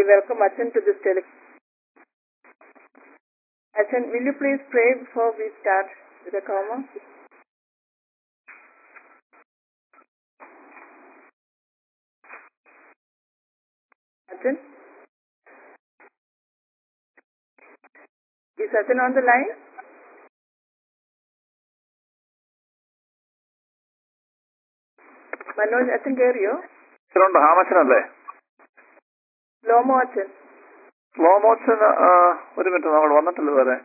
welcome Achan to this tele. Achan, will you please pray before we start with the karma? Achan? Is Achan on the line? Manoj അച്ഛൻ കയറിയോ ഇത്രയുണ്ട് ഹാമച്ചനല്ലേ ലോമോ അച്ഛൻ slow motion ഒരു minute നമ്മൾ വന്നിട്ടില്ല ഇതുവരെ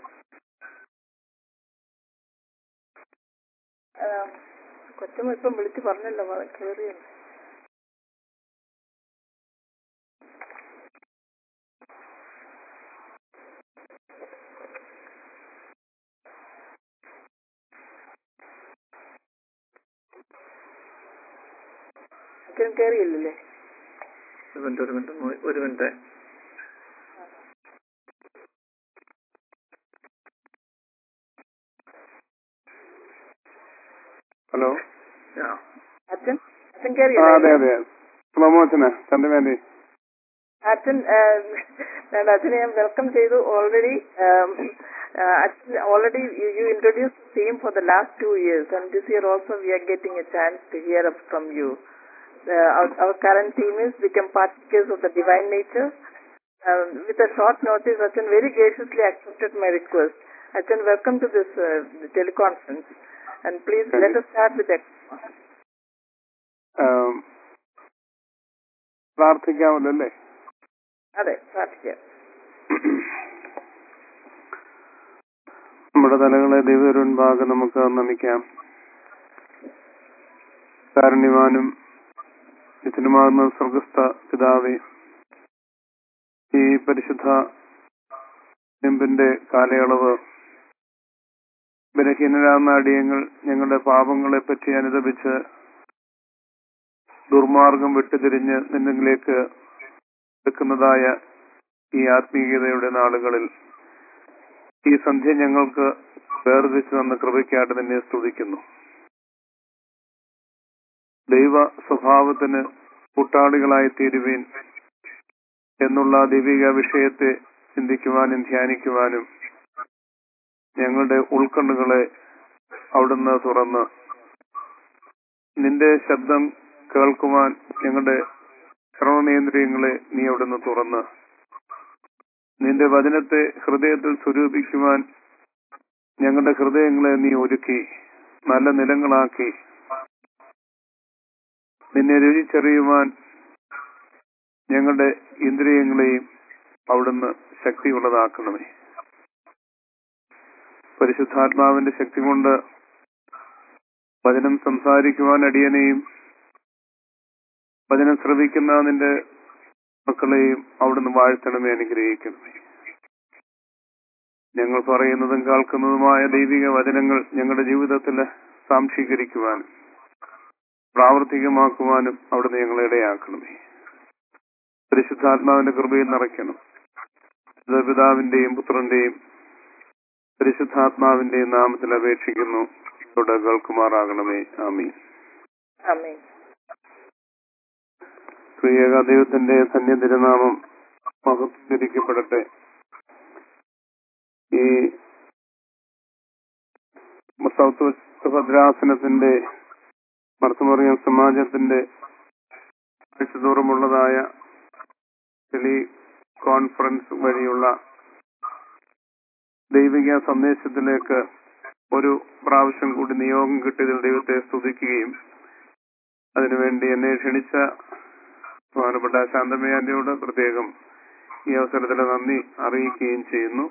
ആ, കൊച്ചമ്മ ഇപ്പം വിളിച്ച് പറഞ്ഞല്ലോ മോളെ കയറിയെന്ന് അച്ഛൻ കയറിയില്ലല്ലേ ഒരു മിനിറ്റ് ഒരു മിനിറ്റ് ഒരു മിനിറ്റ് ഹലോ ആ അച്ഛൻ അച്ഛൻ ആ കയറിയില്ലേ അതെ അതെ പ്രമോച്ചന് ചന്ദ്രമേന്തി അച്ഛൻ ഞാൻ അച്ഛനെ ഞാൻ വെൽക്കം ചെയ്തു ഓൾറെഡി അച്ഛൻ already you introduce theme for the last two years and this year also we are getting a chance to hear up from you our current theme is become partakers of the divine nature with a short notice അച്ഛൻ very graciously accepted my request. Achan, welcome to this uh, teleconference. And please let us start with that. ആം, പ്രാർത്ഥിക്കാമല്ലോ അല്ലേ അതെ പ്രാർത്ഥിക്കാം നമ്മുടെ തലകളെ ദൈവരുൻപാകെ നമുക്ക് നമിക്കാം കാരുണ്യവാനും നിത്യനുമാകുന്ന സ്വർഗസ്ഥ പിതാവേ ഈ പരിശുദ്ധ നെമ്പിന്റെ കാലയളവ് ബലഹീനരാകുന്ന അടിയങ്ങൾ ഞങ്ങളുടെ പാപങ്ങളെ പറ്റി അനുദപിച്ച് ദുർമാർഗം വിട്ടുതിരിഞ്ഞ് നിന്നിലേക്ക് എടുക്കുന്നതായ ഈ ആത്മീയതയുടെ നാളുകളിൽ ഈ സന്ധ്യ ഞങ്ങൾക്ക് വേർതിരിച്ചു തന്ന കൃപയ്ക്കായിട്ട് നിന്നെ സ്തുതിക്കുന്നു ദൈവ സ്വഭാവത്തിന് കൂട്ടാളികളായി തീരുവീൻ എന്നുള്ള ദൈവിക വിഷയത്തെ ചിന്തിക്കുവാനും ധ്യാനിക്കുവാനും ഞങ്ങളുടെ ഉൾക്കണ്ണുകളെ അവിടുന്ന് തുറന്ന് നിന്റെ ശബ്ദം കേൾക്കുവാൻ ഞങ്ങളുടെ ശ്രവണേന്ദ്രിയങ്ങളെ നീ അവിടുന്ന് തുറന്ന് നിന്റെ വചനത്തെ ഹൃദയത്തിൽ സ്വരൂപിക്കുവാൻ ഞങ്ങളുടെ ഹൃദയങ്ങളെ നീ ഒരുക്കി നല്ല നിലങ്ങളാക്കി നിന്നെ രുചിച്ചറിയുവാൻ ഞങ്ങളുടെ ഇന്ദ്രിയങ്ങളെയും അവിടുന്ന് ശക്തിയുള്ളതാക്കണമേ പരിശുദ്ധാത്മാവിന്റെ ശക്തി കൊണ്ട് വചനം സംസാരിക്കുവാൻ അടിയനെയും വചനം ശ്രവിക്കുന്ന നിന്റെ മക്കളെയും അവിടുന്ന് വാഴ്ത്തണമേ അനുഗ്രഹിക്കണമേ ഞങ്ങൾ പറയുന്നതും കേൾക്കുന്നതുമായ ദൈവിക വചനങ്ങൾ ഞങ്ങളുടെ ജീവിതത്തിൽ സാംശീകരിക്കുവാനും പ്രാവർത്തികമാക്കുവാനും അവിടുന്ന് ഞങ്ങളെ ഇടയാക്കണമേ പരിശുദ്ധാത്മാവിന്റെ കൃപയിൽ നിറയ്ക്കണം ഇത് പിതാവിന്റെയും പുത്രന്റെയും പരിശുദ്ധാത്മാവിന്റെയും നാമത്തിൽ അപേക്ഷിക്കുന്നു ഇവിടെ കേൾക്കുമാറാകണമേ ആമീൻ ആമേൻ പ്രിയക ദൈവത്തിന്റെ സന്നിധിരനാമം മഹത്കരിക്കപ്പെടട്ടെ ഈ സൗത്ത് വെസ്റ്റ് ഭദ്രാസനത്തിന്റെ മർത്തമറിയം സമാജത്തിന്റെ ആഴ്ചതോറുമുള്ളതായ ടെലി കോൺഫറൻസ് വഴിയുള്ള ദൈവിക സന്ദേശത്തിലേക്ക് ഒരു പ്രാവശ്യം കൂടി നിയോഗം കിട്ടിയതിൽ ദൈവത്തെ സ്തുതിക്കുകയും അതിനുവേണ്ടി എന്നെ ക്ഷണിച്ച ബഹുമാനപ്പെട്ട ശാന്തമയാന്റെയോട് പ്രത്യേകം ഈ അവസരത്തിൽ നന്ദി അറിയിക്കുകയും ചെയ്യുന്നു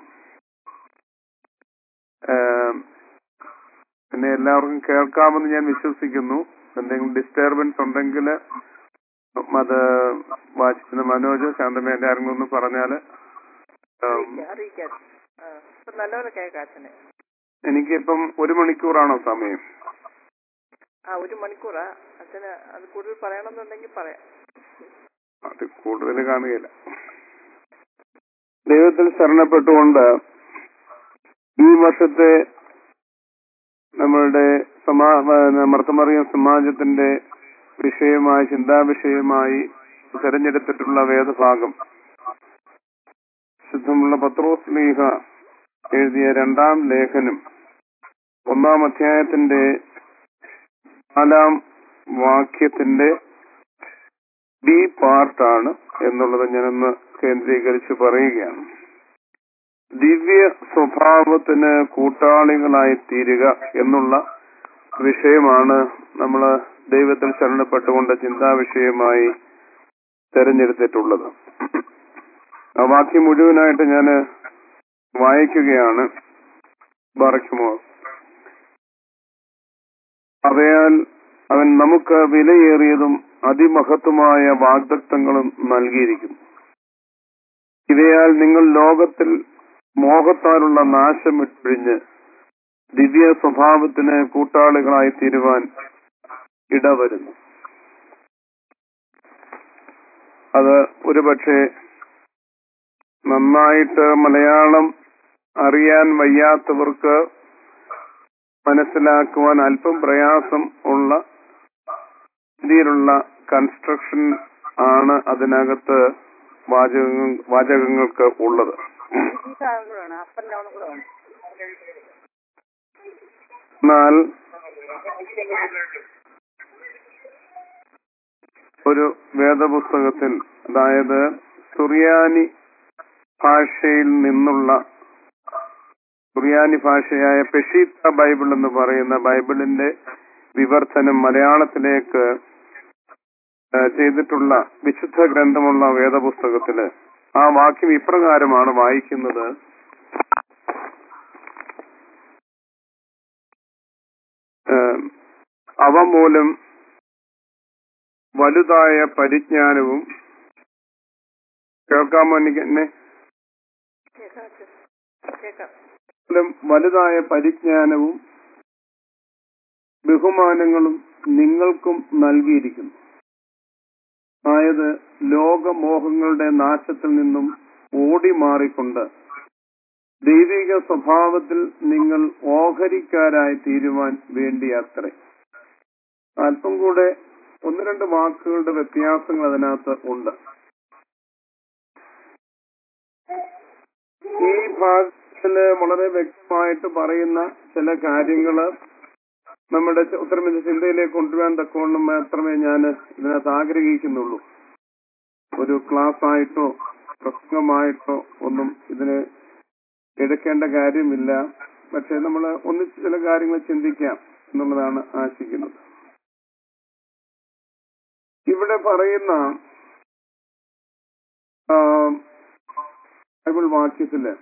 ഏം, എന്നെ എല്ലാവർക്കും കേൾക്കാമെന്ന് ഞാൻ വിശ്വസിക്കുന്നു എന്തെങ്കിലും ഡിസ്റ്റർബൻസ് ഉണ്ടെങ്കിൽ അത് വാച്ചിക്കുന്ന മനോജ് ശാന്തമേന്റെ ആരെങ്കിലും ഒന്ന് പറഞ്ഞാല് ഏം, അറിയിക്കാം അറിയിക്കാം ആ, ഇപ്പൊ നല്ലപോലെ കേൾക്കാം അച്ഛനെ എനിക്കിപ്പം ഒരു മണിക്കൂറാണോ സമയം ആ ഒരു മണിക്കൂറാ അച്ഛന് അത് കൂടുതൽ പറയണമെന്നുണ്ടെങ്കിൽ പറയാം അത് കൂടുതൽ കാണുകയില്ല ദൈവത്തിൽ ശരണപ്പെട്ടുകൊണ്ട് ഈ വർഷത്തെ നമ്മളുടെ സമാ മർത്തമറിയം സമാജത്തിന്റെ വിഷയമായി ചിന്താ വിഷയമായി തെരഞ്ഞെടുത്തിട്ടുള്ള വേദഭാഗം വിശുദ്ധമുള്ള പത്രോസ് ലീഹ എഴുതിയ രണ്ടാം ലേഖനം ഒന്നാം അധ്യായത്തിന്റെ നാലാം വാക്യത്തിന്റെ ബി പാർട്ടാണ് എന്നുള്ളത് ഞാനൊന്ന് കേന്ദ്രീകരിച്ച് പറയുകയാണ് ദിവ്യ സ്വഭാവത്തിന് കൂട്ടാളികളായി തീരുക എന്നുള്ള വിഷയമാണ് നമ്മൾ ദൈവത്തിൽ ശരണപ്പെട്ടുകൊണ്ട് ചിന്താ വിഷയമായി തെരഞ്ഞെടുത്തിട്ടുള്ളത് ആ വാക്യം മുഴുവനായിട്ട് ഞാൻ വായിക്കുകയാണ് ബറയ്ക്കുമോ അവയാൽ അവൻ നമുക്ക് വിലയേറിയതും അതിമഹത്വമായ വാഗ്ദത്തങ്ങളും നൽകിയിരിക്കുന്നു ഇവയാൽ നിങ്ങൾ ലോകത്തിൽ മോഹത്താലുള്ള നാശം വിട്ടൊഴിഞ്ഞ് ദിവ്യ സ്വഭാവത്തിന് കൂട്ടാളികളായി തീരുവാൻ ഇടവരുന്നു അത് ഒരുപക്ഷെ നന്നായിട്ട് മലയാളം അറിയാൻ വയ്യാത്തവർക്ക് മനസ്സിലാക്കുവാൻ അല്പം പ്രയാസം ഉള്ള രീതിയിലുള്ള കൺസ്ട്രക്ഷൻ ആണ് അതിനകത്ത് വാചകങ്ങൾ വാചകങ്ങൾക്ക് ഉള്ളത് എന്നാൽ ഒരു വേദപുസ്തകത്തിൽ അതായത് സുറിയാനി ഭാഷയിൽ നിന്നുള്ള സുറിയാനി ഭാഷയായ പെഷീത്ത ബൈബിൾ എന്ന് പറയുന്ന ബൈബിളിന്റെ വിവർത്തനം മലയാളത്തിലേക്ക് ആ, ചെയ്തിട്ടുള്ള വിശുദ്ധ ഗ്രന്ഥമുള്ള വേദപുസ്തകത്തില് ആ വാക്യം ഇപ്രകാരമാണ് വായിക്കുന്നത് ആ, അവ മൂലം വലുതായ പരിജ്ഞാനവും കേൾക്കാമോ എനിക്ക് എന്നെ മൂലം വലുതായ പരിജ്ഞാനവും ബഹുമാനങ്ങളും നിങ്ങൾക്കും നൽകിയിരിക്കുന്നു ആയത് ലോകമോഹങ്ങളുടെ നാശത്തിൽ നിന്നും ഓടി മാറിക്കൊണ്ട് ദൈവിക സ്വഭാവത്തിൽ നിങ്ങൾ ഓഹരിക്കാരായി തീരുവാൻ വേണ്ടിയത്രേ അല്പം കൂടെ ഒന്ന് രണ്ട് വാക്കുകളുടെ വ്യത്യാസങ്ങൾ അതിനകത്ത് ഉണ്ട് ഈ ഭാഗത്തില് വളരെ വ്യക്തമായിട്ട് പറയുന്ന ചില കാര്യങ്ങള് നമ്മുടെ ച- ഉത്തരമേന്ത്യ ചിന്തയിലേക്ക് കൊണ്ടുവരാൻ തക്കവണ്ണം മാത്രമേ ഞാൻ ഇതിനകത്ത് ആഗ്രഹിക്കുന്നുള്ളൂ ഒരു ക്ലാസ് ആയിട്ടോ പ്രസംഗമായിട്ടോ ഒന്നും ഇതിന് എടുക്കേണ്ട കാര്യമില്ല പക്ഷെ നമ്മൾ ഒന്നിച്ച് ചില കാര്യങ്ങൾ ചിന്തിക്കാം എന്നുള്ളതാണ് ആശിക്കുന്നത് ഇവിടെ പറയുന്ന ആ, ബൈബിൾ വാക്യത്തില്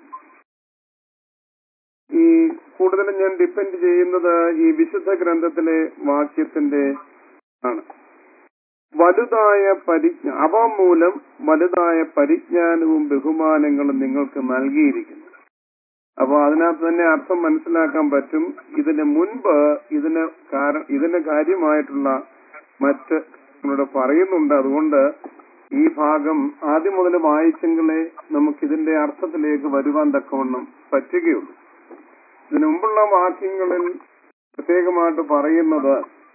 ഈ കൂടുതലും ഞാൻ ഡിപ്പെൻഡ് ചെയ്യുന്നത് ഈ വിശുദ്ധ ഗ്രന്ഥത്തിലെ വാക്യത്തിന്റെ ആണ് വലുതായ പരിജ്ഞ അവ മൂലം വലുതായ പരിജ്ഞാനവും ബഹുമാനങ്ങളും നിങ്ങൾക്ക് നൽകിയിരിക്കുന്നു അപ്പൊ അതിനകത്ത് തന്നെ അർത്ഥം മനസ്സിലാക്കാൻ പറ്റും ഇതിന് മുൻപ് ഇതിന് കാര- ഇതിന് കാര്യമായിട്ടുള്ള മറ്റ് ഇവിടെ പറയുന്നുണ്ട് അതുകൊണ്ട് ഈ ഭാഗം ആദ്യം മുതൽ വായിച്ചെങ്കിലേ നമുക്ക് ഇതിന്റെ അർത്ഥത്തിലേക്ക് വരുവാൻ തക്കവണ്ണം പറ്റുകയുള്ളൂ ഇതിനു മുമ്പുള്ള വാക്യങ്ങളിൽ പ്രത്യേകമായിട്ട് പറയുന്നത്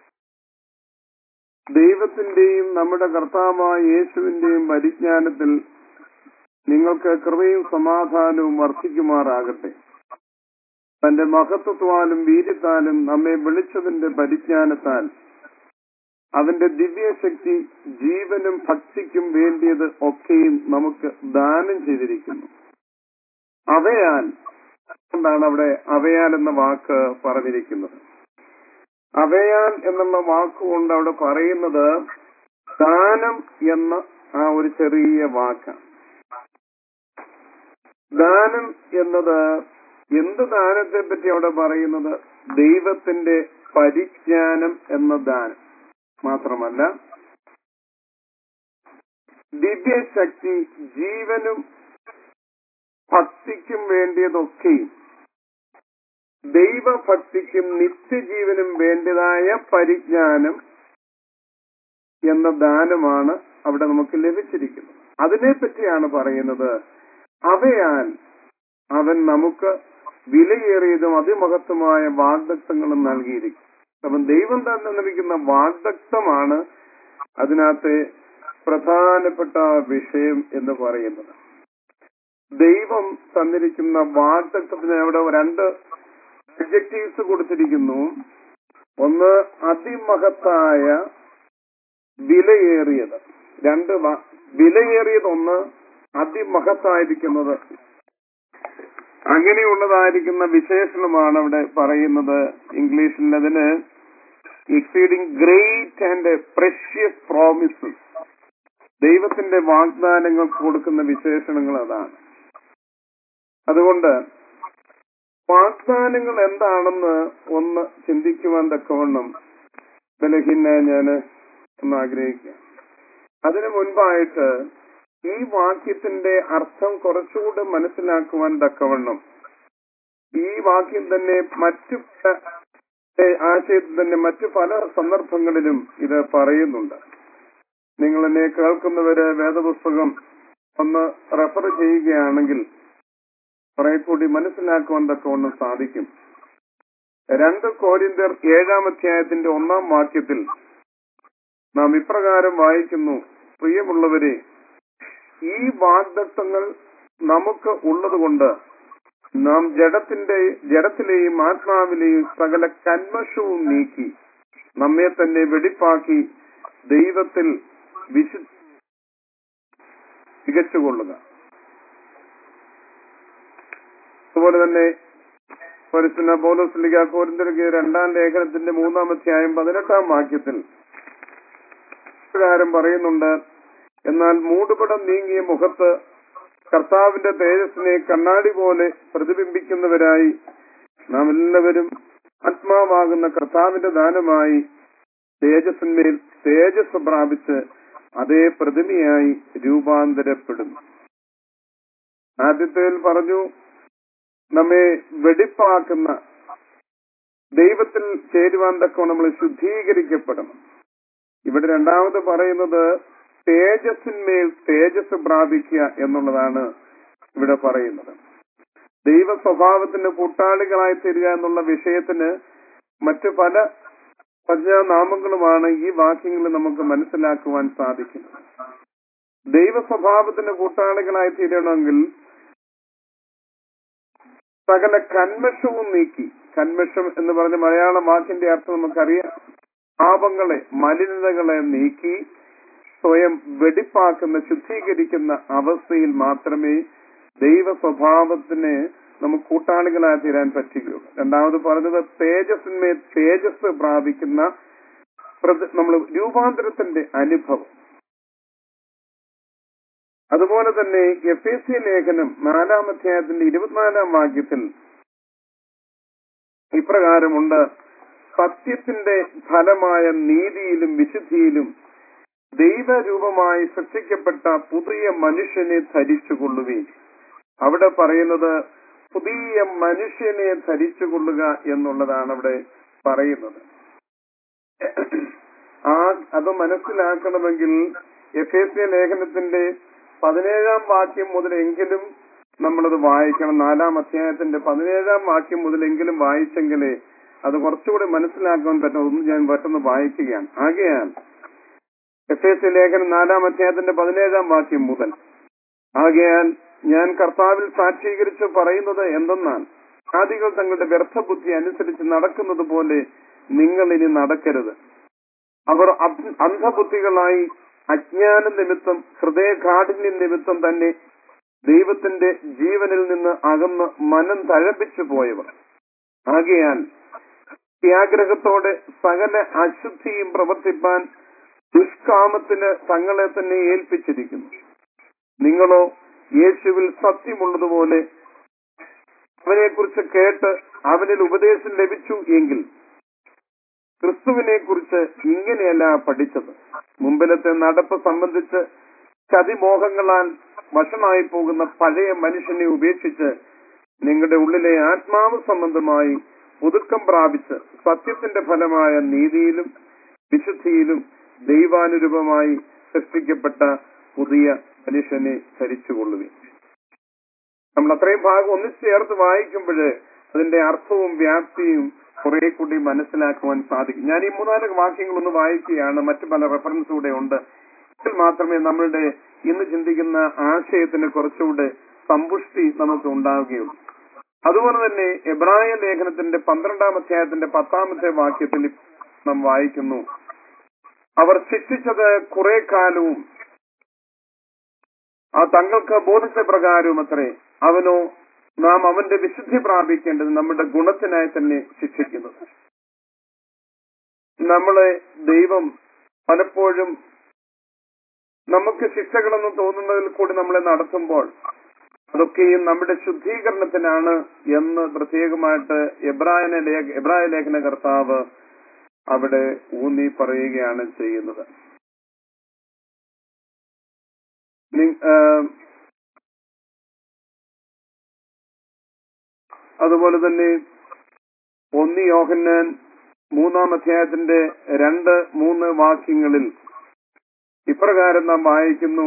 ദൈവത്തിന്റെയും നമ്മുടെ കർത്താവായ യേശുവിന്റെയും പരിജ്ഞാനത്തിൽ നിങ്ങൾക്ക് കൃപയും സമാധാനവും വർദ്ധിക്കുമാറാകട്ടെ തന്റെ മഹത്വത്താലും വീര്യത്താലും നമ്മെ വിളിച്ചതിന്റെ പരിജ്ഞാനത്താൽ അവന്റെ ദിവ്യശക്തി ജീവനും ഭക്തിക്കും വേണ്ടിയത് ഒക്കെയും നമുക്ക് ദാനം ചെയ്തിരിക്കുന്നു അവയാൽ കൊണ്ടാണ് അവിടെ അവയാൽ എന്ന വാക്ക് പറഞ്ഞിരിക്കുന്നത് അവയാൽ എന്നുള്ള വാക്കുകൊണ്ട് അവിടെ പറയുന്നത് ദാനം എന്ന ആ ഒരു ചെറിയ വാക്കാണ് ദാനം എന്നത് എന്ത് ദാനത്തെ പറ്റി അവിടെ പറയുന്നത് ദൈവത്തിന്റെ പരിജ്ഞാനം എന്ന ദാനം മാത്രമല്ല ദിവ്യശക്തി ജീവനും ഭക്തിക്കും വേണ്ടിയതൊക്കെയും ദൈവഭക്തിക്കും നിത്യജീവനും വേണ്ടതായ പരിജ്ഞാനം എന്ന ദാനമാണ് അവിടെ നമുക്ക് ലഭിച്ചിരിക്കുന്നത് അതിനെപ്പറ്റിയാണ് പറയുന്നത് അവയാൽ അവൻ നമുക്ക് വിലയേറിയതും അതിമഹത്വമായ വാഗ്ദത്തങ്ങളും നൽകിയിരിക്കും അപ്പം ദൈവം തന്നെ ലഭിക്കുന്ന വാഗ്ദത്തമാണ് അതിനകത്തെ പ്രധാനപ്പെട്ട വിഷയം എന്ന് പറയുന്നത് ദൈവം തന്നിരിക്കുന്ന വാഗ്ദത്വത്തിന് അവിടെ രണ്ട് അഡ്ജക്റ്റീവ്സ് കൊടുത്തിരിക്കുന്നു ഒന്ന് അതിമഹത്തായ വിലയേറിയത് രണ്ട് വ- വിലയേറിയത് ഒന്ന് അതിമഹത്തായിരിക്കുന്നത് അങ്ങനെയുള്ളതായിരിക്കുന്ന വിശേഷണമാണ് അവിടെ പറയുന്നത് ഇംഗ്ലീഷിൽ അതിന് exceeding great and precious promises ദൈവത്തിന്റെ വാഗ്ദാനങ്ങൾ കൊടുക്കുന്ന വിശേഷണങ്ങൾ അതാണ് അതുകൊണ്ട് വാഗ്ദാനങ്ങൾ എന്താണെന്ന് ഒന്ന് ചിന്തിക്കുവാൻ തക്കവണ്ണം ബലഹീന ഞാൻ ഒന്ന് ആഗ്രഹിക്കുക അതിനു മുൻപായിട്ട് ഈ വാക്യത്തിന്റെ അർത്ഥം കുറച്ചുകൂടെ മനസ്സിലാക്കുവാൻ തക്കവണ്ണം ഈ വാക്യം തന്നെ മറ്റു പല ഏ, ആശയത്തിൽ തന്നെ മറ്റു പല സന്ദർഭങ്ങളിലും ഇത് പറയുന്നുണ്ട് നിങ്ങൾ എന്നെ കേൾക്കുന്നവര് വേദപുസ്തകം ഒന്ന് റെഫർ ചെയ്യുകയാണെങ്കിൽ കുറെ കൂടി മനസ്സിലാക്കുവാൻ തക്കവണ്ണം സാധിക്കും രണ്ട് കോരിന്തർ ഏഴാം അധ്യായത്തിന്റെ ഒന്നാം വാക്യത്തിൽ നാം ഇപ്രകാരം വായിക്കുന്നു പ്രിയമുള്ളവരെ ഈ വാഗ്ദത്തങ്ങൾ നമുക്ക് ഉള്ളതുകൊണ്ട് നാം ജഡത്തിന്റെ ജഡത്തിലെയും ആത്മാവിലെയും സകല കന്മഷവും നീക്കി നമ്മെ തന്നെ വെടിപ്പാക്കി ദൈവത്തിൽ വിശു തികച്ചുകൊള്ളുക അതുപോലെ തന്നെ പരിശുദ്ധ പൗലോസ്ലിക കോരിന്തർക്ക് രണ്ടാം ലേഖനത്തിന്റെ മൂന്നാം അധ്യായം പതിനെട്ടാം വാക്യത്തിൽ പ്രകാരം പറയുന്നുണ്ട് എന്നാൽ മൂടുപടം നീങ്ങിയ മുഖത്ത് കർത്താവിന്റെ തേജസ്സിനെ കണ്ണാടി പോലെ പ്രതിബിംബിക്കുന്നവരായി നാം എല്ലാവരും ആത്മാവാകുന്ന കർത്താവിന്റെ ദാനമായി തേജസ്സിന്മേൽ തേജസ് പ്രാപിച്ച് അതേ പ്രതിമയായി രൂപാന്തരപ്പെടുന്നു ആദ്യത്തേൽ പറഞ്ഞു നമ്മെ വെടിപ്പാക്കുന്ന ദൈവത്തിൽ ചേരുവാൻ തക്ക നമ്മൾ ശുദ്ധീകരിക്കപ്പെടണം ഇവിടെ രണ്ടാമത് പറയുന്നത് തേജസ്സിന്മേൽ തേജസ് പ്രാപിക്കുക എന്നുള്ളതാണ് ഇവിടെ പറയുന്നത് ദൈവ സ്വഭാവത്തിന് കൂട്ടാളികളായി തീരുക എന്നുള്ള വിഷയത്തിന് മറ്റു പല പഞ്ചനാമങ്ങളുമാണ് ഈ വാക്യങ്ങളിൽ നമുക്ക് മനസ്സിലാക്കുവാൻ സാധിക്കുന്നത് ദൈവ സ്വഭാവത്തിന് കൂട്ടാളികളായി തീരണമെങ്കിൽ സകല കന്മഷവും നീക്കി കന്മഷം എന്ന് പറഞ്ഞ മലയാള വാക്കിന്റെ അർത്ഥം നമുക്കറിയാം പാപങ്ങളെ മലിനതകളെ നീക്കി സ്വയം വെടിപ്പാക്കുന്ന ശുദ്ധീകരിക്കുന്ന അവസ്ഥയിൽ മാത്രമേ ദൈവ സ്വഭാവത്തിന് നമുക്ക് കൂട്ടാളികളായി തീരാൻ പറ്റുകയുള്ളൂ രണ്ടാമത് പറഞ്ഞത് തേജസ്സിന്മേ തേജസ് പ്രാപിക്കുന്ന നമ്മൾ രൂപാന്തരത്തിന്റെ അനുഭവം അതുപോലെ തന്നെ എഫ് എസ് സി ലേഖനം നാലാം അധ്യായത്തിന്റെ ഇരുപത്തിനാലാം വാക്യത്തിൽ ഇപ്രകാരമുണ്ട് സത്യത്തിന്റെ ഫലമായ നീതിയിലും വിശുദ്ധിയിലും ദൈവരൂപമായി സൃഷ്ടിക്കപ്പെട്ട പുതിയ മനുഷ്യനെ ധരിച്ചുകൊള്ളുകയും അവിടെ പറയുന്നത് പുതിയ മനുഷ്യനെ ധരിച്ചുകൊള്ളുക എന്നുള്ളതാണ് അവിടെ പറയുന്നത് ആ അത് മനസ്സിലാക്കണമെങ്കിൽ എഫ് എസ് സി ലേഖനത്തിന്റെ പതിനേഴാം വാക്യം മുതലെങ്കിലും നമ്മളത് വായിക്കണം നാലാം അധ്യായത്തിന്റെ പതിനേഴാം വാക്യം മുതലെങ്കിലും വായിച്ചെങ്കിലേ അത് കുറച്ചുകൂടി മനസ്സിലാക്കാൻ പറ്റും ഒന്ന് ഞാൻ പെട്ടെന്ന് വായിക്കുകയാണ് ആകയാൽ എഫ് എസ് സി ലേഖനം നാലാം അധ്യായത്തിന്റെ പതിനേഴാം വാക്യം മുതൽ ആകയാൽ ഞാൻ കർത്താവിൽ സാക്ഷീകരിച്ച് പറയുന്നത് എന്തെന്നാൽ ജാതികൾ തങ്ങളുടെ വ്യർത്ഥബുദ്ധി അനുസരിച്ച് നടക്കുന്നത് പോലെ നിങ്ങൾ ഇനി നടക്കരുത് അവർ അന്ധ- അന്ധബുദ്ധികളായി അജ്ഞാന നിമിത്തം ഹൃദയകാഠിന്യ നിമിത്തം തന്നെ ദൈവത്തിന്റെ ജീവനിൽ നിന്ന് അകന്ന് മനം തഴപ്പിച്ചു പോയവർ ആകയാൽ ത്യാഗ്രഹത്തോടെ സകല അശുദ്ധിയും പ്രവർത്തിപ്പാൻ ദുഷ്കാമത്തിന് തങ്ങളെ തന്നെ ഏൽപ്പിച്ചിരിക്കുന്നു നിങ്ങളോ യേശുവിൽ സത്യമുള്ളതുപോലെ അവനെക്കുറിച്ച് കേട്ട് അവനിൽ ഉപദേശം ലഭിച്ചു എങ്കിൽ ക്രിസ്തുവിനെ കുറിച്ച് ഇങ്ങനെയല്ല പഠിച്ചത് മുമ്പിലത്തെ നടപ്പ് സംബന്ധിച്ച് ചതിമോഹങ്ങളാൽ വശമായി പോകുന്ന പഴയ മനുഷ്യനെ ഉപേക്ഷിച്ച് നിങ്ങളുടെ ഉള്ളിലെ ആത്മാവ് സംബന്ധമായി പുതുക്കം പ്രാപിച്ച് സത്യത്തിന്റെ ഫലമായ നീതിയിലും വിശുദ്ധിയിലും ദൈവാനുരൂപമായി സൃഷ്ടിക്കപ്പെട്ട പുതിയ മനുഷ്യനെ ധരിച്ചുകൊള്ളുക നമ്മൾ അത്രയും ഭാഗം ഒന്നിച്ച് ചേർത്ത് വായിക്കുമ്പോൾ അതിന്റെ അർത്ഥവും വ്യാപ്തിയും കുറെ കൂടി മനസ്സിലാക്കുവാൻ സാധിക്കും ഞാൻ ഈ മൂന്നാല് വാക്യങ്ങൾ ഒന്ന് വായിക്കുകയാണ് മറ്റു പല റെഫറൻസ് കൂടെ ഉണ്ട് ഇതിൽ മാത്രമേ നമ്മളുടെ ഇന്ന് ചിന്തിക്കുന്ന ആശയത്തിന് കുറച്ചുകൂടെ സമ്പുഷ്ടി നമുക്ക് ഉണ്ടാവുകയുള്ളൂ അതുപോലെ തന്നെ എബ്രായ ലേഖനത്തിന്റെ പന്ത്രണ്ടാം അധ്യായത്തിന്റെ പത്താമത്തെ വാക്യത്തിൽ നാം വായിക്കുന്നു അവർ ശിക്ഷിച്ചത് കുറെ കാലവും ആ തങ്ങൾക്ക് ബോധിച്ച പ്രകാരവും അത്രേ അവനോ നാം അവന്റെ വിശുദ്ധി പ്രാപിക്കേണ്ടത് നമ്മുടെ ഗുണത്തിനായി തന്നെ ശിക്ഷിക്കുന്നത് നമ്മളെ ദൈവം പലപ്പോഴും നമുക്ക് ശിക്ഷകളെന്ന് തോന്നുന്നതിൽ കൂടി നമ്മളെ നടത്തുമ്പോൾ അതൊക്കെയും നമ്മുടെ ശുദ്ധീകരണത്തിനാണ് എന്ന് പ്രത്യേകമായിട്ട് എബ്രായന ലേഖ എബ്രായ ലേഖന കർത്താവ് അവിടെ ഊന്നി പറയുകയാണ് ചെയ്യുന്നത് നി- ആഹ് അതുപോലെ തന്നെ ഒന്ന് യോഹന്നാൻ മൂന്നാം അധ്യായത്തിന്റെ രണ്ട് മൂന്ന് വാക്യങ്ങളിൽ ഇപ്രകാരം നാം വായിക്കുന്നു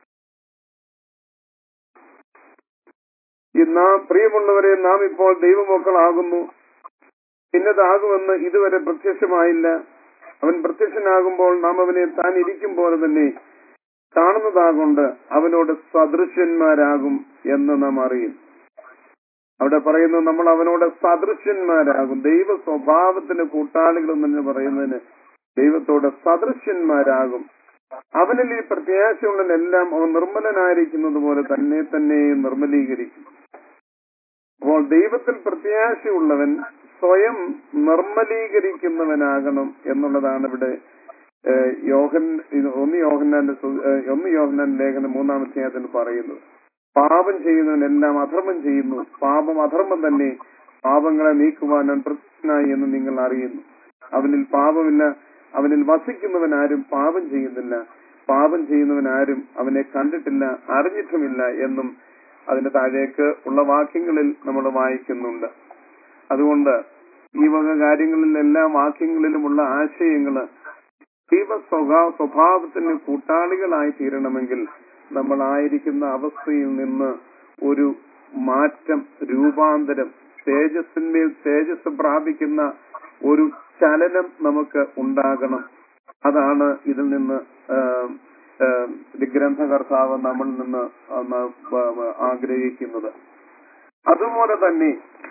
ഈ നാം പ്രിയമുള്ളവരെ നാം ഇപ്പോൾ ദൈവമക്കളാകുന്നു ഇന്നതാകുമെന്ന് ഇതുവരെ പ്രത്യക്ഷമായില്ല അവൻ പ്രത്യക്ഷനാകുമ്പോൾ നാം അവനെ താൻ ഇരിക്കും പോലെ തന്നെ കാണുന്നതാകൊണ്ട് അവനോട് സദൃശ്യന്മാരാകും എന്ന് നാം അറിയും അവിടെ പറയുന്നു നമ്മൾ അവനോട് സദൃശ്യന്മാരാകും ദൈവ സ്വഭാവത്തിന് കൂട്ടാളികൾ എന്ന് പറയുന്നതിന് ദൈവത്തോട് സദൃശ്യന്മാരാകും അവനിൽ ഈ പ്രത്യാശയുള്ളതെല്ലാം അവൻ നിർമ്മലനായിരിക്കുന്നത് പോലെ തന്നെ തന്നെ നിർമ്മലീകരിക്കും അപ്പോൾ ദൈവത്തിൽ പ്രത്യാശയുള്ളവൻ സ്വയം നിർമ്മലീകരിക്കുന്നവനാകണം എന്നുള്ളതാണ് ഇവിടെ ഏഹ്, യോഹൻ ഇത് ഒന്ന് യോഹന്നാന്റെ സു- ഏഹ്, ഒന്ന് യോഹന്നാൻ ലേഖനം മൂന്നാം അധ്യായത്തിൽ പറയുന്നത് പാപം ചെയ്യുന്നവനെല്ലാം അധർമ്മം ചെയ്യുന്നു പാപം അധർമ്മം തന്നെ പാപങ്ങളെ നീക്കുവാൻ അവൻ പ്രത്യക്ഷനായി എന്ന് നിങ്ങൾ അറിയുന്നു അവനിൽ പാപമില്ല അവനിൽ വസിക്കുന്നവൻ ആരും പാപം ചെയ്യുന്നില്ല പാപം ചെയ്യുന്നവൻ ആരും അവനെ കണ്ടിട്ടില്ല അറിഞ്ഞിട്ടുമില്ല എന്നും അതിന്റെ താഴേക്ക് ഉള്ള വാക്യങ്ങളിൽ നമ്മൾ വായിക്കുന്നുണ്ട് അതുകൊണ്ട് ഈ വക കാര്യങ്ങളിൽ എല്ലാ വാക്യങ്ങളിലുമുള്ള ആശയങ്ങള് ദൈവ സ്വഭാവ സ്വഭാവത്തിന് കൂട്ടാളികളായി തീരണമെങ്കിൽ നമ്മൾ ആയിരിക്കുന്ന അവസ്ഥയിൽ നിന്ന് ഒരു മാറ്റം രൂപാന്തരം തേജസ്സിന്മേൽ തേജസ് പ്രാപിക്കുന്ന ഒരു ചലനം നമുക്ക് ഉണ്ടാകണം അതാണ് ഇതിൽ നിന്ന് ആം, ആം, ഇത് ഗ്രന്ഥകർത്താവ് നമ്മളിൽ നിന്ന് അന്ന് വ- വ- ആഗ്രഹിക്കുന്നത് അതുപോലെ തന്നെ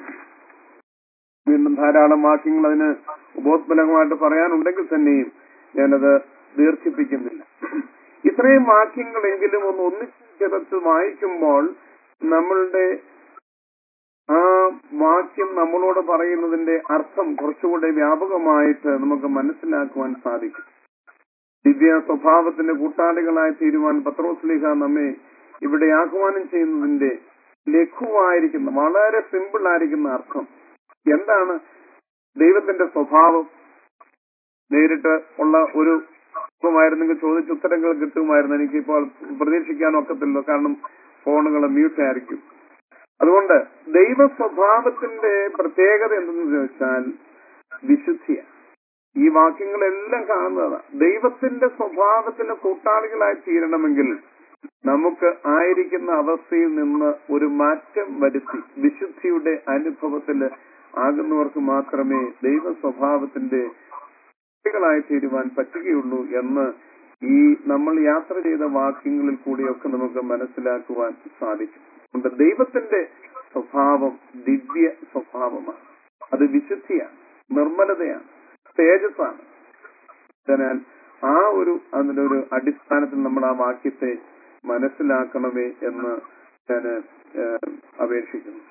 വീണ്ടും ധാരാളം വാക്യങ്ങൾ അതിന് ഉപോത്ബലകമായിട്ട് പറയാനുണ്ടെങ്കിൽ തന്നെയും ഞാനത് ദീർഘിപ്പിക്കുന്നില്ല ഇത്രയും വാക്യങ്ങളെങ്കിലും ഒന്ന് ഒന്നിച്ച് ചേർത്ത് വായിക്കുമ്പോൾ നമ്മളുടെ ആ വാക്യം നമ്മളോട് പറയുന്നതിന്റെ അർത്ഥം കുറച്ചുകൂടെ വ്യാപകമായിട്ട് നമുക്ക് മനസ്സിലാക്കുവാൻ സാധിക്കും ദിവ്യ സ്വഭാവത്തിന്റെ കൂട്ടാളികളായി തീരുവാൻ പത്രോസ്ലിഹ നമ്മെ ഇവിടെ ആഹ്വാനം ചെയ്യുന്നതിന്റെ ലഘുവായിരിക്കുന്ന വളരെ സിമ്പിൾ ആയിരിക്കുന്ന അർത്ഥം എന്താണ് ദൈവത്തിന്റെ സ്വഭാവം നേരിട്ട് ഉള്ള ഒരു ആയിരുന്നെങ്കിൽ ചോദിച്ച ഉത്തരങ്ങൾ കിട്ടുമായിരുന്നു എനിക്കിപ്പോൾ പ്രതീക്ഷിക്കാൻ ഒക്കത്തില്ല കാരണം ഫോണുകൾ മ്യൂട്ട് ആയിരിക്കും അതുകൊണ്ട് ദൈവ സ്വഭാവത്തിന്റെ പ്രത്യേകത എന്തെന്ന് ചോദിച്ചാൽ വിശുദ്ധിയാണ് ഈ വാക്യങ്ങളെല്ലാം കാണുന്നതാണ് ദൈവത്തിന്റെ സ്വഭാവത്തിന് കൂട്ടാളികളായി തീരണമെങ്കിൽ നമുക്ക് ആയിരിക്കുന്ന അവസ്ഥയിൽ നിന്ന് ഒരു മാറ്റം വരുത്തി വിശുദ്ധിയുടെ അനുഭവത്തിൽ ആകുന്നവർക്ക് മാത്രമേ ദൈവ സ്വഭാവത്തിന്റെ ായി തീരുവാൻ പറ്റുകയുള്ളൂ എന്ന് ഈ നമ്മൾ യാത്ര ചെയ്ത വാക്യങ്ങളിൽ കൂടിയൊക്കെ നമുക്ക് മനസ്സിലാക്കുവാൻ സാധിക്കും അതുകൊണ്ട് ദൈവത്തിന്റെ സ്വഭാവം ദിവ്യ സ്വഭാവമാണ് അത് വിശുദ്ധിയാണ് നിർമ്മലതയാണ് തേജസ്സാണ് അതിനാൽ ആ ഒരു അതിന്റെ ഒരു അടിസ്ഥാനത്തിൽ നമ്മൾ ആ വാക്യത്തെ മനസ്സിലാക്കണമേ എന്ന് ഞാൻ അപേക്ഷിക്കുന്നു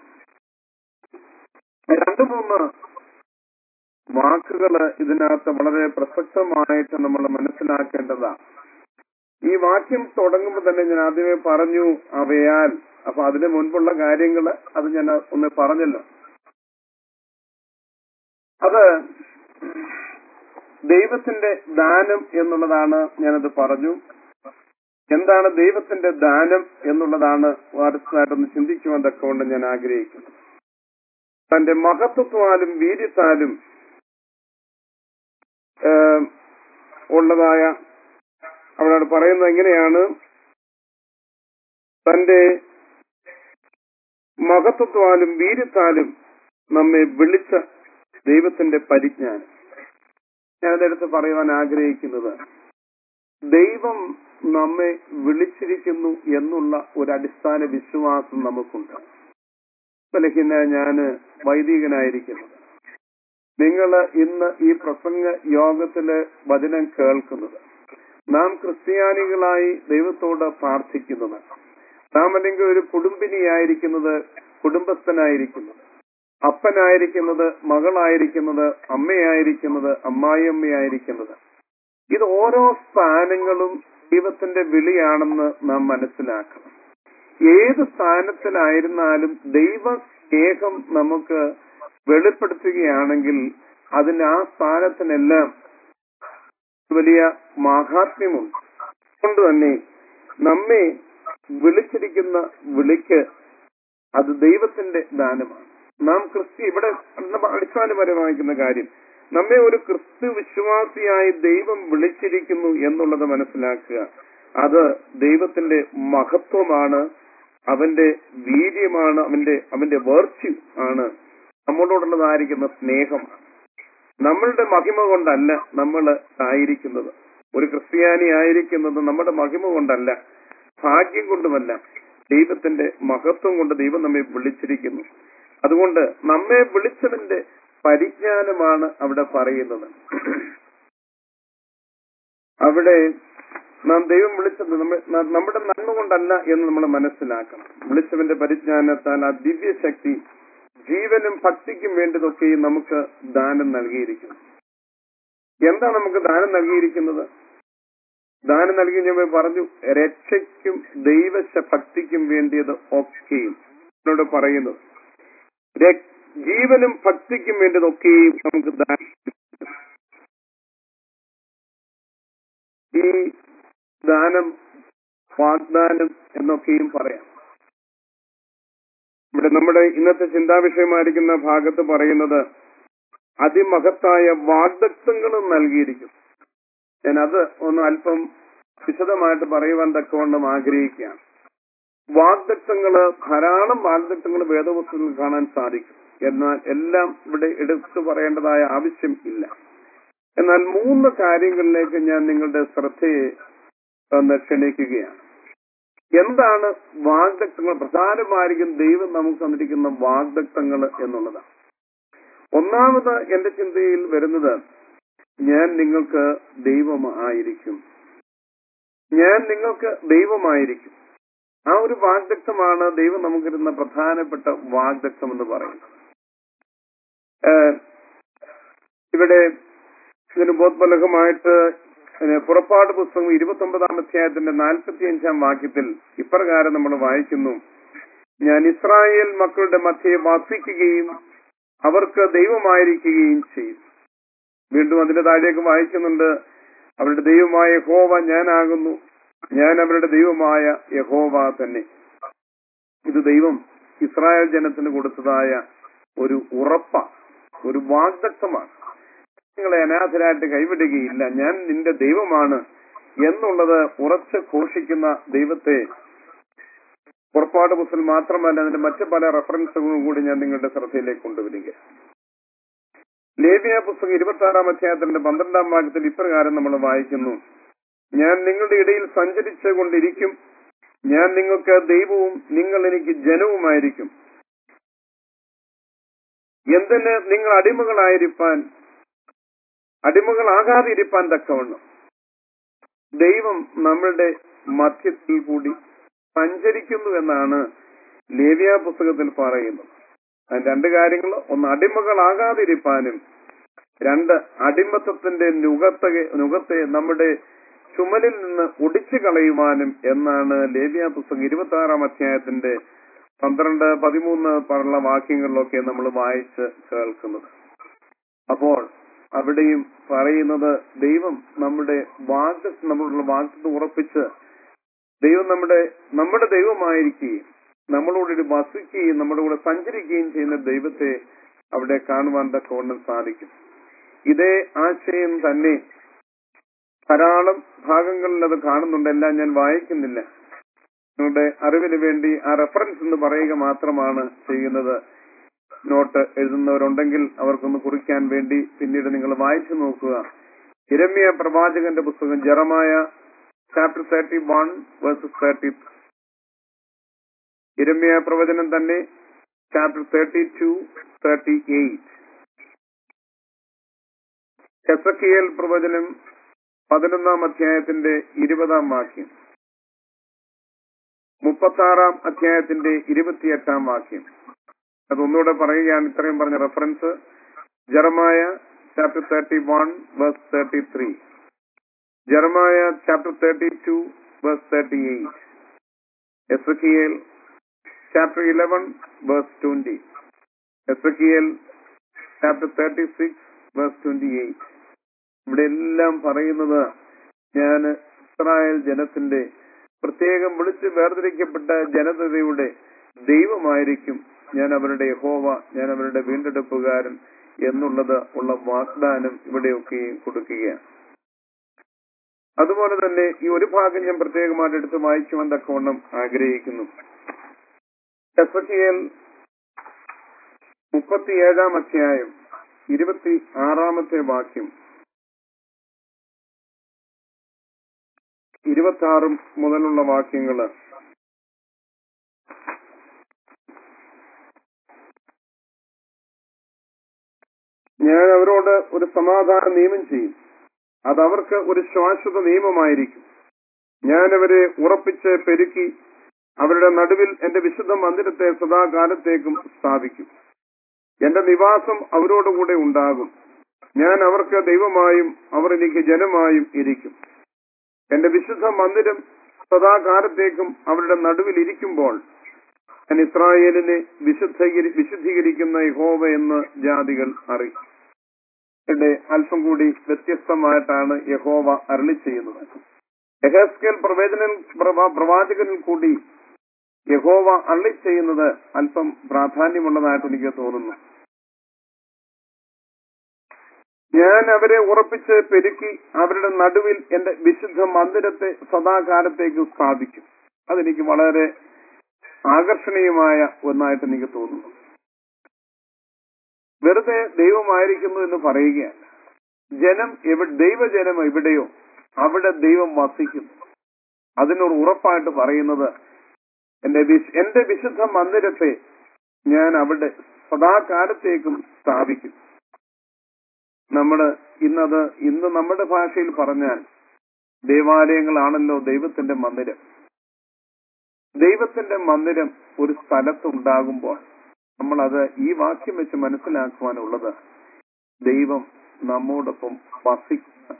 രണ്ടു മൂന്ന് വാക്കുകൾ ഇതിനകത്ത് വളരെ പ്രസക്തമായിട്ട് നമ്മൾ മനസ്സിലാക്കേണ്ടതാണ് ഈ വാക്യം തുടങ്ങുമ്പോൾ തന്നെ ഞാൻ ആദ്യമേ പറഞ്ഞു അവയാൽ അപ്പൊ അതിന് മുൻപുള്ള കാര്യങ്ങൾ അത് ഞാൻ ഒന്ന് പറഞ്ഞല്ലോ അത് ദൈവത്തിന്റെ ദാനം എന്നുള്ളതാണ് ഞാനത് പറഞ്ഞു എന്താണ് ദൈവത്തിന്റെ ദാനം എന്നുള്ളതാണ് അടുത്തതായിട്ടൊന്ന് ചിന്തിക്കുവാൻ തക്കകൊണ്ട് ഞാൻ ആഗ്രഹിക്കുന്നു തന്റെ മഹത്വത്താലും വീര്യത്താലും ഏഹ്, ഉള്ളതായ അവരോട് പറയുന്നത് എങ്ങനെയാണ് തന്റെ മഹത്വത്താലും വീര്യത്താലും നമ്മെ വിളിച്ച ദൈവത്തിന്റെ പരിജ്ഞാനം ഞാനതെടുത്ത് പറയുവാൻ ആഗ്രഹിക്കുന്നത് ദൈവം നമ്മെ വിളിച്ചിരിക്കുന്നു എന്നുള്ള ഒരു അടിസ്ഥാന വിശ്വാസം നമുക്കുണ്ട് ബലഹീന ഞാന് വൈദികനായിരിക്കുന്നത് നിങ്ങൾ ഇന്ന് ഈ പ്രസംഗ യോഗത്തില് വചനം കേൾക്കുന്നത് നാം ക്രിസ്ത്യാനികളായി ദൈവത്തോട് പ്രാർത്ഥിക്കുന്നത് നാം അല്ലെങ്കിൽ ഒരു കുടുംബിനിയായിരിക്കുന്നത് കുടുംബസ്ഥനായിരിക്കുന്നത് അപ്പനായിരിക്കുന്നത് മകളായിരിക്കുന്നത് അമ്മയായിരിക്കുന്നത് അമ്മായിയമ്മയായിരിക്കുന്നത് ഇത് ഓരോ സ്ഥാനങ്ങളും ദൈവത്തിന്റെ വിളിയാണെന്ന് നാം മനസ്സിലാക്കണം ഏത് സ്ഥാനത്തിലായിരുന്നാലും ദൈവ സ്നേഹം നമുക്ക് വെളിപ്പെടുത്തുകയാണെങ്കിൽ അതിന് ആ സ്ഥാനത്തിനെല്ലാം വലിയ മാഹാത്മ്യമുണ്ട് അതുകൊണ്ട് തന്നെ നമ്മെ വിളിച്ചിരിക്കുന്ന വിളിക്ക് അത് ദൈവത്തിന്റെ ദാനമാണ് നാം ക്രിസ്തു ഇവിടെ അടിസ്ഥാനപരമായിരിക്കുന്ന കാര്യം നമ്മെ ഒരു ക്രിസ്തു വിശ്വാസിയായി ദൈവം വിളിച്ചിരിക്കുന്നു എന്നുള്ളത് മനസ്സിലാക്കുക അത് ദൈവത്തിന്റെ മഹത്വമാണ് അവന്റെ വീര്യമാണ് അവന്റെ അവന്റെ വേർച്യു ആണ് നമ്മളോടുള്ളതായിരിക്കുന്ന സ്നേഹമാണ് നമ്മളുടെ മഹിമ കൊണ്ടല്ല നമ്മൾ ആയിരിക്കുന്നത് ഒരു ക്രിസ്ത്യാനി ആയിരിക്കുന്നത് നമ്മുടെ മഹിമ കൊണ്ടല്ല ഭാഗ്യം കൊണ്ടുമല്ല ദൈവത്തിന്റെ മഹത്വം കൊണ്ട് ദൈവം നമ്മെ വിളിച്ചിരിക്കുന്നു അതുകൊണ്ട് നമ്മെ വിളിച്ചതിന്റെ പരിജ്ഞാനമാണ് അവിടെ പറയുന്നത് അവിടെ നാം ദൈവം വിളിച്ചത് നമ്മ- ന- നമ്മുടെ നന്മ കൊണ്ടല്ല എന്ന് നമ്മൾ മനസ്സിലാക്കണം വിളിച്ചവന്റെ പരിജ്ഞാനത്താൽ ആ ദിവ്യശക്തി ജീവനും ഭക്തിക്കും വേണ്ടതൊക്കെയും നമുക്ക് ദാനം നൽകിയിരിക്കുന്നു എന്താ നമുക്ക് ദാനം നൽകിയിരിക്കുന്നത് ദാനം നൽകി ഞാൻ പറഞ്ഞു രക്ഷയ്ക്കും ദൈവശ ഭക്തിക്കും വേണ്ടിയത് ഒക്കെയും എന്നോട് പറയുന്നു ര- ജീവനും ഭക്തിക്കും വേണ്ടതൊക്കെയും നമുക്ക് ദാനം ഈ ദാനം വാഗ്ദാനം എന്നൊക്കെയും പറയാം ഇവിടെ നമ്മുടെ ഇന്നത്തെ ചിന്താവിഷയമായിരിക്കുന്ന ഭാഗത്ത് പറയുന്നത് അതിമഹത്തായ വാഗ്ദത്വങ്ങളും നൽകിയിരിക്കും ഞാൻ അത് ഒന്ന് അല്പം വിശദമായിട്ട് പറയുവാൻ തക്കവണ്ണം ആഗ്രഹിക്കുകയാണ് വാഗ്ദത്വങ്ങള് ധാരാളം വാഗ്ദത്വങ്ങൾ വേദപുസ്തകങ്ങളിൽ കാണാൻ സാധിക്കും എന്നാൽ എല്ലാം ഇവിടെ എടുത്തു പറയേണ്ടതായ ആവശ്യം ഇല്ല എന്നാൽ മൂന്ന് കാര്യങ്ങളിലേക്ക് ഞാൻ നിങ്ങളുടെ ശ്രദ്ധയെ ഒന്ന് ക്ഷണിക്കുകയാണ് എന്താണ് വാഗ്ദത്വങ്ങൾ പ്രധാനമായിരിക്കും ദൈവം നമുക്ക് തന്നിരിക്കുന്ന വാഗ്ദത്വങ്ങൾ എന്നുള്ളതാണ് ഒന്നാമത് എന്റെ ചിന്തയിൽ വരുന്നത് ഞാൻ നിങ്ങൾക്ക് ദൈവമായിരിക്കും ഞാൻ നിങ്ങൾക്ക് ദൈവമായിരിക്കും ആ ഒരു വാഗ്ദത്വമാണ് ദൈവം നമുക്കിരുന്ന പ്രധാനപ്പെട്ട വാഗ്ദത്വം എന്ന് പറയുന്നത് ഏഹ് ഇവിടെ ഇതിന് ബോധബലകമായിട്ട് പിന്നെ പുറപ്പാട് പുസ്തകം ഇരുപത്തി ഒമ്പതാം അധ്യായത്തിന്റെ നാൽപ്പത്തി അഞ്ചാം വാക്യത്തിൽ ഇപ്രകാരം നമ്മൾ വായിക്കുന്നു ഞാൻ ഇസ്രായേൽ മക്കളുടെ മധ്യയെ വസിക്കുകയും അവർക്ക് ദൈവമായിരിക്കുകയും ചെയ്യും വീണ്ടും അതിന്റെ താഴേക്ക് വായിക്കുന്നുണ്ട് അവരുടെ ദൈവമായ യഹോവ ഞാനാകുന്നു ഞാൻ അവരുടെ ദൈവമായ യഹോവ തന്നെ ഇത് ദൈവം ഇസ്രായേൽ ജനത്തിന് കൊടുത്തതായ ഒരു ഉറപ്പ ഒരു വാഗ്ദത്തമാണ് നിങ്ങളെ അനാഥരായിട്ട് കൈവിടുകയില്ല ഞാൻ നിന്റെ ദൈവമാണ് എന്നുള്ളത് ഉറച്ച് ഘോഷിക്കുന്ന ദൈവത്തെ പുറപ്പാട് പുസ്തകം മാത്രമല്ല അതിന്റെ മറ്റു പല റെഫറൻസുകളും കൂടി ഞാൻ നിങ്ങളുടെ ശ്രദ്ധയിലേക്ക് കൊണ്ടുവരിക ലേവിയ പുസ്തകം ഇരുപത്തി ആറാം അധ്യായത്തിന്റെ പന്ത്രണ്ടാം വാക്യത്തിൽ ഇപ്രകാരം നമ്മൾ വായിക്കുന്നു ഞാൻ നിങ്ങളുടെ ഇടയിൽ സഞ്ചരിച്ചു കൊണ്ടിരിക്കും ഞാൻ നിങ്ങൾക്ക് ദൈവവും നിങ്ങൾ എനിക്ക് ജനവുമായിരിക്കും എന്തിന് നിങ്ങൾ അടിമകളായിരിക്കാൻ അടിമകളാകാതിരിക്കാൻ തക്കവണ്ണം ദൈവം നമ്മളുടെ മധ്യത്തിൽ കൂടി സഞ്ചരിക്കുന്നു എന്നാണ് ലേവ്യ പുസ്തകത്തിൽ പറയുന്നത് അതിന് രണ്ട് കാര്യങ്ങൾ ഒന്ന് അടിമകളാകാതിരിക്കാനും രണ്ട് അടിമത്തത്തിന്റെ നുകത്തെ നുകത്തെ നമ്മുടെ ചുമലിൽ നിന്ന് ഒടിച്ചു കളയുവാനും എന്നാണ് ലേവ്യ പുസ്തകം ഇരുപത്തി ആറാം അധ്യായത്തിന്റെ പന്ത്രണ്ട് പതിമൂന്ന് പറഞ്ഞ വാക്യങ്ങളിലൊക്കെ നമ്മൾ വായിച്ച് കേൾക്കുന്നത് അപ്പോൾ അവിടെയും പറയുന്നത് ദൈവം നമ്മുടെ വാഗ്ദ നമ്മളുള്ള വാഗ്ദത്ത് ഉറപ്പിച്ച് ദൈവം നമ്മുടെ നമ്മുടെ ദൈവമായിരിക്കുകയും നമ്മളോട് വസിക്കുകയും നമ്മുടെ കൂടെ സഞ്ചരിക്കുകയും ചെയ്യുന്ന ദൈവത്തെ അവിടെ കാണുവാൻ തക്കവണ്ണം സാധിക്കും ഇതേ ആശയം തന്നെ ധാരാളം ഭാഗങ്ങളിൽ അത് കാണുന്നുണ്ട് എല്ലാം ഞാൻ വായിക്കുന്നില്ല നിങ്ങളുടെ അറിവിന് വേണ്ടി ആ റെഫറൻസ് എന്ന് പറയുക മാത്രമാണ് ചെയ്യുന്നത് നോട്ട് എഴുതുന്നവരുണ്ടെങ്കിൽ അവർക്കൊന്ന് കുറിക്കാൻ വേണ്ടി പിന്നീട് നിങ്ങൾ വായിച്ചു നോക്കുക ഇരമ്യ പ്രവാചകന്റെ പുസ്തകം Jeremiah chapter thirty one verses thirty ഇരമ്യ പ്രവചനം തന്നെ chapter thirty two thirty eight Ezekiel പ്രവചനം പതിനൊന്നാം അധ്യായത്തിന്റെ ഇരുപതാം വാക്യം മുപ്പത്താറാം അധ്യായത്തിന്റെ ഇരുപത്തിയെട്ടാം വാക്യം അതൊന്നുകൂടെ പറയുകയാണ് ഇത്രയും പറഞ്ഞ reference Jeremiah chapter thirty one verse thirty three Jeremiah chapter thirty two verse thirty eight Ezekiel chapter eleven verse twenty Ezekiel chapter thirty six verse twenty eight ഇവിടെ എല്ലാം പറയുന്നത് ഞാൻ ഇസ്രായേൽ ജനത്തിന്റെ പ്രത്യേകം വിളിച്ച് വേർതിരിക്കപ്പെട്ട ജനതയുടെ ദൈവമായിരിക്കും ഞാൻ അവരുടെ യഹോവ ഞാൻ അവരുടെ വീണ്ടെടുപ്പുകാരൻ എന്നുള്ളത് ഉള്ള വാഗ്ദാനം ഇവിടെയൊക്കെയും കൊടുക്കുകയാണ് അതുപോലെ തന്നെ ഈ ഒരു ഭാഗം ഞാൻ പ്രത്യേകമായിട്ട് എടുത്ത് വായിക്കുവാൻ തക്കവണ്ണം ആഗ്രഹിക്കുന്നു എസ്എൽ മുപ്പത്തിയേഴാം അധ്യായം ഇരുപത്തി ആറാമത്തെ വാക്യം ഇരുപത്തി ആറും മുതലുള്ള വാക്യങ്ങള് ഞാൻ അവരോട് ഒരു സമാധാന നിയമം ചെയ്യും അത് അവർക്ക് ഒരു ശാശ്വത നിയമമായിരിക്കും ഞാൻ അവരെ ഉറപ്പിച്ച് പെരുക്കി അവരുടെ നടുവിൽ എന്റെ വിശുദ്ധ മന്ദിരത്തെ സദാകാലത്തേക്കും സ്ഥാപിക്കും എന്റെ നിവാസം അവരോടുകൂടെ ഉണ്ടാകും ഞാൻ അവർക്ക് ദൈവമായും അവർ എനിക്ക് ജനമായും ഇരിക്കും എന്റെ വിശുദ്ധ മന്ദിരം സദാകാലത്തേക്കും അവരുടെ നടുവിൽ ഇരിക്കുമ്പോൾ ഞാൻ ഇസ്രായേലിനെ വിശുദ്ധീകരി വിശുദ്ധീകരിക്കുന്ന യഹോവ എന്ന് ജാതികൾ അറിയും ഇവിടെ അല്പം കൂടി വ്യത്യസ്തമായിട്ടാണ് യഹോവ അരളി ചെയ്യുന്നത് യഹസ്കേൽ പ്രവേദനിൽ പ്രവാ- പ്രവാചകനിൽ കൂടി യഹോവ അരളി ചെയ്യുന്നത് അല്പം പ്രാധാന്യമുള്ളതായിട്ട് എനിക്ക് തോന്നുന്നു ഞാൻ അവരെ ഉറപ്പിച്ച് പെരുക്കി അവരുടെ നടുവിൽ എന്റെ വിശുദ്ധ മന്ദിരത്തെ സദാകാലത്തേക്ക് സ്ഥാപിക്കും അതെനിക്ക് വളരെ ആകർഷണീയമായ ഒന്നായിട്ട് എനിക്ക് തോന്നുന്നു വെറുതെ ദൈവമായിരിക്കുന്നു എന്ന് പറയുകയല്ല ജനം എവിടെ ദൈവജനം എവിടെയോ അവിടെ ദൈവം വസിക്കുന്നു അതിനൊരു ഉറപ്പായിട്ട് പറയുന്നത് എന്റെ വിശ്- എന്റെ വിശുദ്ധ മന്ദിരത്തെ ഞാൻ അവിടെ സദാകാലത്തേക്കും സ്ഥാപിക്കും നമ്മള് ഇന്നത് ഇന്ന് നമ്മുടെ ഭാഷയിൽ പറഞ്ഞാൽ ദേവാലയങ്ങളാണല്ലോ ദൈവത്തിന്റെ മന്ദിരം ദൈവത്തിന്റെ മന്ദിരം ഒരു സ്ഥലത്തുണ്ടാകുമ്പോൾ നമ്മളത് ഈ വാക്യം വെച്ച് മനസ്സിലാക്കുവാനുള്ളത് ദൈവം നമ്മോടൊപ്പം വസിക്കുന്ന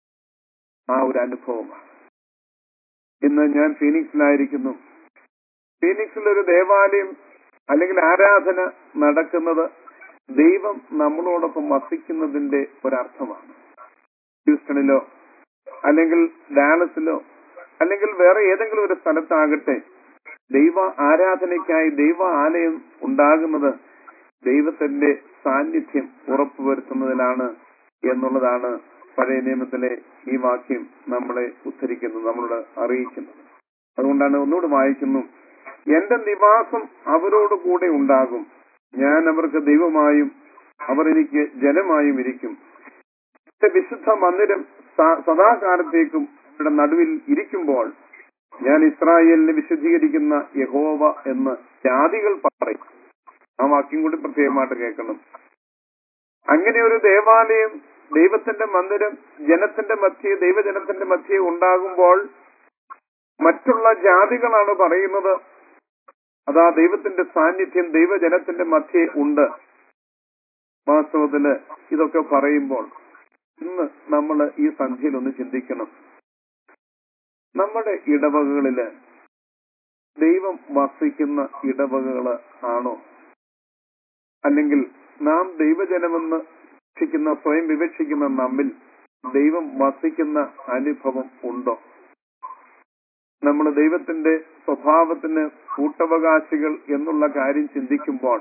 ആ ഒരു അനുഭവമാണ് ഇന്ന് ഞാൻ ഫീനിക്സിലായിരിക്കുന്നു ഫീനിക്സിൽ ഒരു ദേവാലയം അല്ലെങ്കിൽ ആരാധന നടക്കുന്നത് ദൈവം നമ്മളോടൊപ്പം വസിക്കുന്നതിന്റെ ഒരർത്ഥമാണ് ഹ്യൂസ്റ്റണിലോ അല്ലെങ്കിൽ ഡാലസിലോ അല്ലെങ്കിൽ വേറെ ഏതെങ്കിലും ഒരു സ്ഥലത്താകട്ടെ ദൈവ ആരാധനയ്ക്കായി ദൈവ ആലയം ഉണ്ടാകുന്നത് ദൈവത്തിന്റെ സാന്നിധ്യം ഉറപ്പുവരുത്തുന്നതിലാണ് എന്നുള്ളതാണ് പഴയ നിയമത്തിലെ ഈ വാക്യം നമ്മളെ ഉദ്ധരിക്കുന്നത് നമ്മളോട് അറിയിക്കുന്നത് അതുകൊണ്ടാണ് ഒന്നുകൂടെ വായിക്കുന്നു എന്റെ നിവാസം അവരോട് കൂടെ ഉണ്ടാകും ഞാൻ അവർക്ക് ദൈവമായും അവർ എനിക്ക് ജനമായും ഇരിക്കും എന്റെ വിശുദ്ധ മന്ദിരം സ- സദാകാലത്തേക്കും അവരുടെ നടുവിൽ ഇരിക്കുമ്പോൾ ഞാൻ ഇസ്രായേലിനെ വിശുദ്ധീകരിക്കുന്ന യഹോവ എന്ന് ജാതികൾ പറയും ആ വാക്യം കൂടി പ്രത്യേകമായിട്ട് കേൾക്കണം അങ്ങനെ ഒരു ദേവാലയം ദൈവത്തിന്റെ മന്ദിരം ജനത്തിന്റെ മധ്യേ ദൈവജനത്തിന്റെ മധ്യേ ഉണ്ടാകുമ്പോൾ മറ്റുള്ള ജാതികളാണ് പറയുന്നത് അതാ ദൈവത്തിന്റെ സാന്നിധ്യം ദൈവജനത്തിന്റെ മധ്യേ ഉണ്ട് വാസ്തവത്തില് ഇതൊക്കെ പറയുമ്പോൾ ഇന്ന് നമ്മൾ ഈ സന്ധ്യയിൽ ഒന്ന് ചിന്തിക്കണം നമ്മുടെ ഇടവകകളില് ദൈവം വസിക്കുന്ന ഇടവകകള് ആണോ അല്ലെങ്കിൽ നാം ദൈവജനമെന്ന് വിവക്ഷിക്കുന്ന സ്വയം വിവക്ഷിക്കുന്ന നമ്മിൽ ദൈവം വസിക്കുന്ന അനുഭവം ഉണ്ടോ നമ്മൾ ദൈവത്തിന്റെ സ്വഭാവത്തിന് കൂട്ടവകാശികൾ എന്നുള്ള കാര്യം ചിന്തിക്കുമ്പോൾ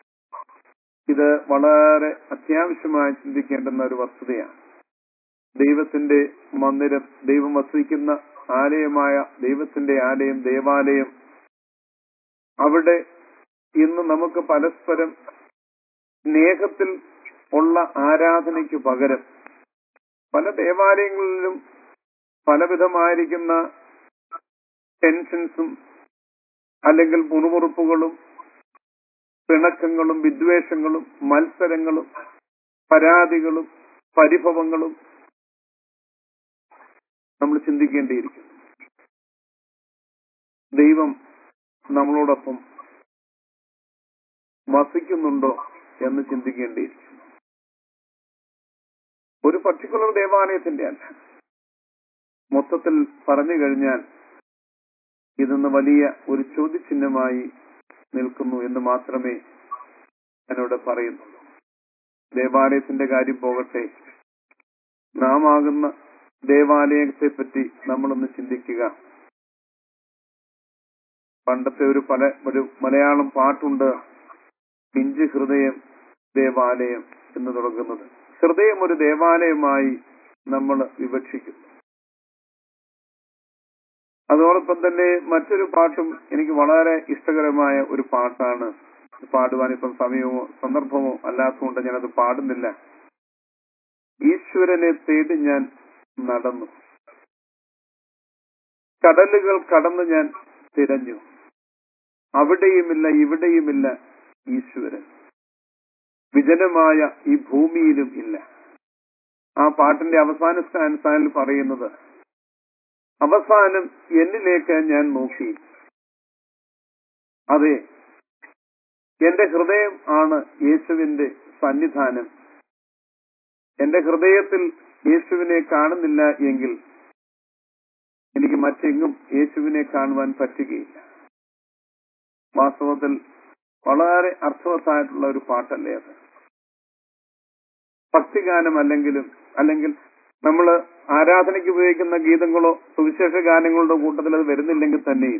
ഇത് വളരെ അത്യാവശ്യമായി ചിന്തിക്കേണ്ടുന്ന ഒരു വസ്തുതയാണ് ദൈവത്തിന്റെ മന്ദിരം ദൈവം വസിക്കുന്ന ആലയമായ ദൈവത്തിന്റെ ആലയം ദേവാലയം അവിടെ ഇന്ന് നമുക്ക് പരസ്പരം സ്നേഹത്തിൽ ഉള്ള ആരാധനയ്ക്ക് പകരം പല ദേവാലയങ്ങളിലും പലവിധമായിരിക്കുന്ന ടെൻഷൻസും അല്ലെങ്കിൽ മുറുമുറുപ്പുകളും പിണക്കങ്ങളും വിദ്വേഷങ്ങളും മത്സരങ്ങളും പരാതികളും പരിഭവങ്ങളും നമ്മൾ ചിന്തിക്കേണ്ടിയിരിക്കുന്നു ദൈവം നമ്മളോടൊപ്പം വസിക്കുന്നുണ്ടോ എന്ന് ചിന്തിക്കേണ്ടിയിരിക്കുന്നു ഒരു പർട്ടിക്കുലർ ദേവാലയത്തിന്റെ അല്ല മൊത്തത്തിൽ പറഞ്ഞു കഴിഞ്ഞാൽ ഇതൊന്ന് വലിയ ഒരു ചോദ്യചിഹ്നമായി നിൽക്കുന്നു എന്ന് മാത്രമേ എന്നോട് പറയുന്നുള്ളൂ ദേവാലയത്തിന്റെ കാര്യം പോകട്ടെ നാം ആകുന്ന ദേവാലയത്തെ പറ്റി നമ്മളൊന്ന് ചിന്തിക്കുക പണ്ടത്തെ ഒരു പല ഒരു മലയാളം പാട്ടുണ്ട് പിഞ്ച് ഹൃദയം ദേവാലയം എന്ന് തുടങ്ങുന്നത് ഹൃദയം ഒരു ദേവാലയമായി നമ്മൾ വിവക്ഷിക്കുന്നു അതോടൊപ്പം തന്നെ മറ്റൊരു പാട്ടും എനിക്ക് വളരെ ഇഷ്ടകരമായ ഒരു പാട്ടാണ് പാടുവാൻ ഇപ്പം സമയമോ സന്ദർഭമോ അല്ലാത്തതുകൊണ്ട് ഞാനത് പാടുന്നില്ല ഈശ്വരനെ തേടി ഞാൻ നടന്നു കടലുകൾ കടന്ന് ഞാൻ തിരഞ്ഞു അവിടെയുമില്ല ഇവിടെയുമില്ല ഈശ്വരൻ വിജനമായ ഈ ഭൂമിയിലും ഇല്ല ആ പാട്ടിന്റെ അവസാന സ്ഥാനസ്ഥാനിൽ പറയുന്നത് അവസാനം എന്നിലേക്ക് ഞാൻ നോക്കി അതെ എന്റെ ഹൃദയം ആണ് യേശുവിന്റെ സന്നിധാനം എന്റെ ഹൃദയത്തിൽ യേശുവിനെ കാണുന്നില്ല എങ്കിൽ എനിക്ക് മറ്റെങ്ങും യേശുവിനെ കാണുവാൻ പറ്റുകയില്ല വാസ്തവത്തിൽ വളരെ അർത്ഥവത്തായിട്ടുള്ള ഒരു പാട്ടല്ലേ അത് ഭക്തിഗാനം അല്ലെങ്കിലും അല്ലെങ്കിൽ നമ്മൾ ആരാധനയ്ക്ക് ഉപയോഗിക്കുന്ന ഗീതങ്ങളോ സുവിശേഷ ഗാനങ്ങളുടെ കൂട്ടത്തിൽ അത് വരുന്നില്ലെങ്കിൽ തന്നെയും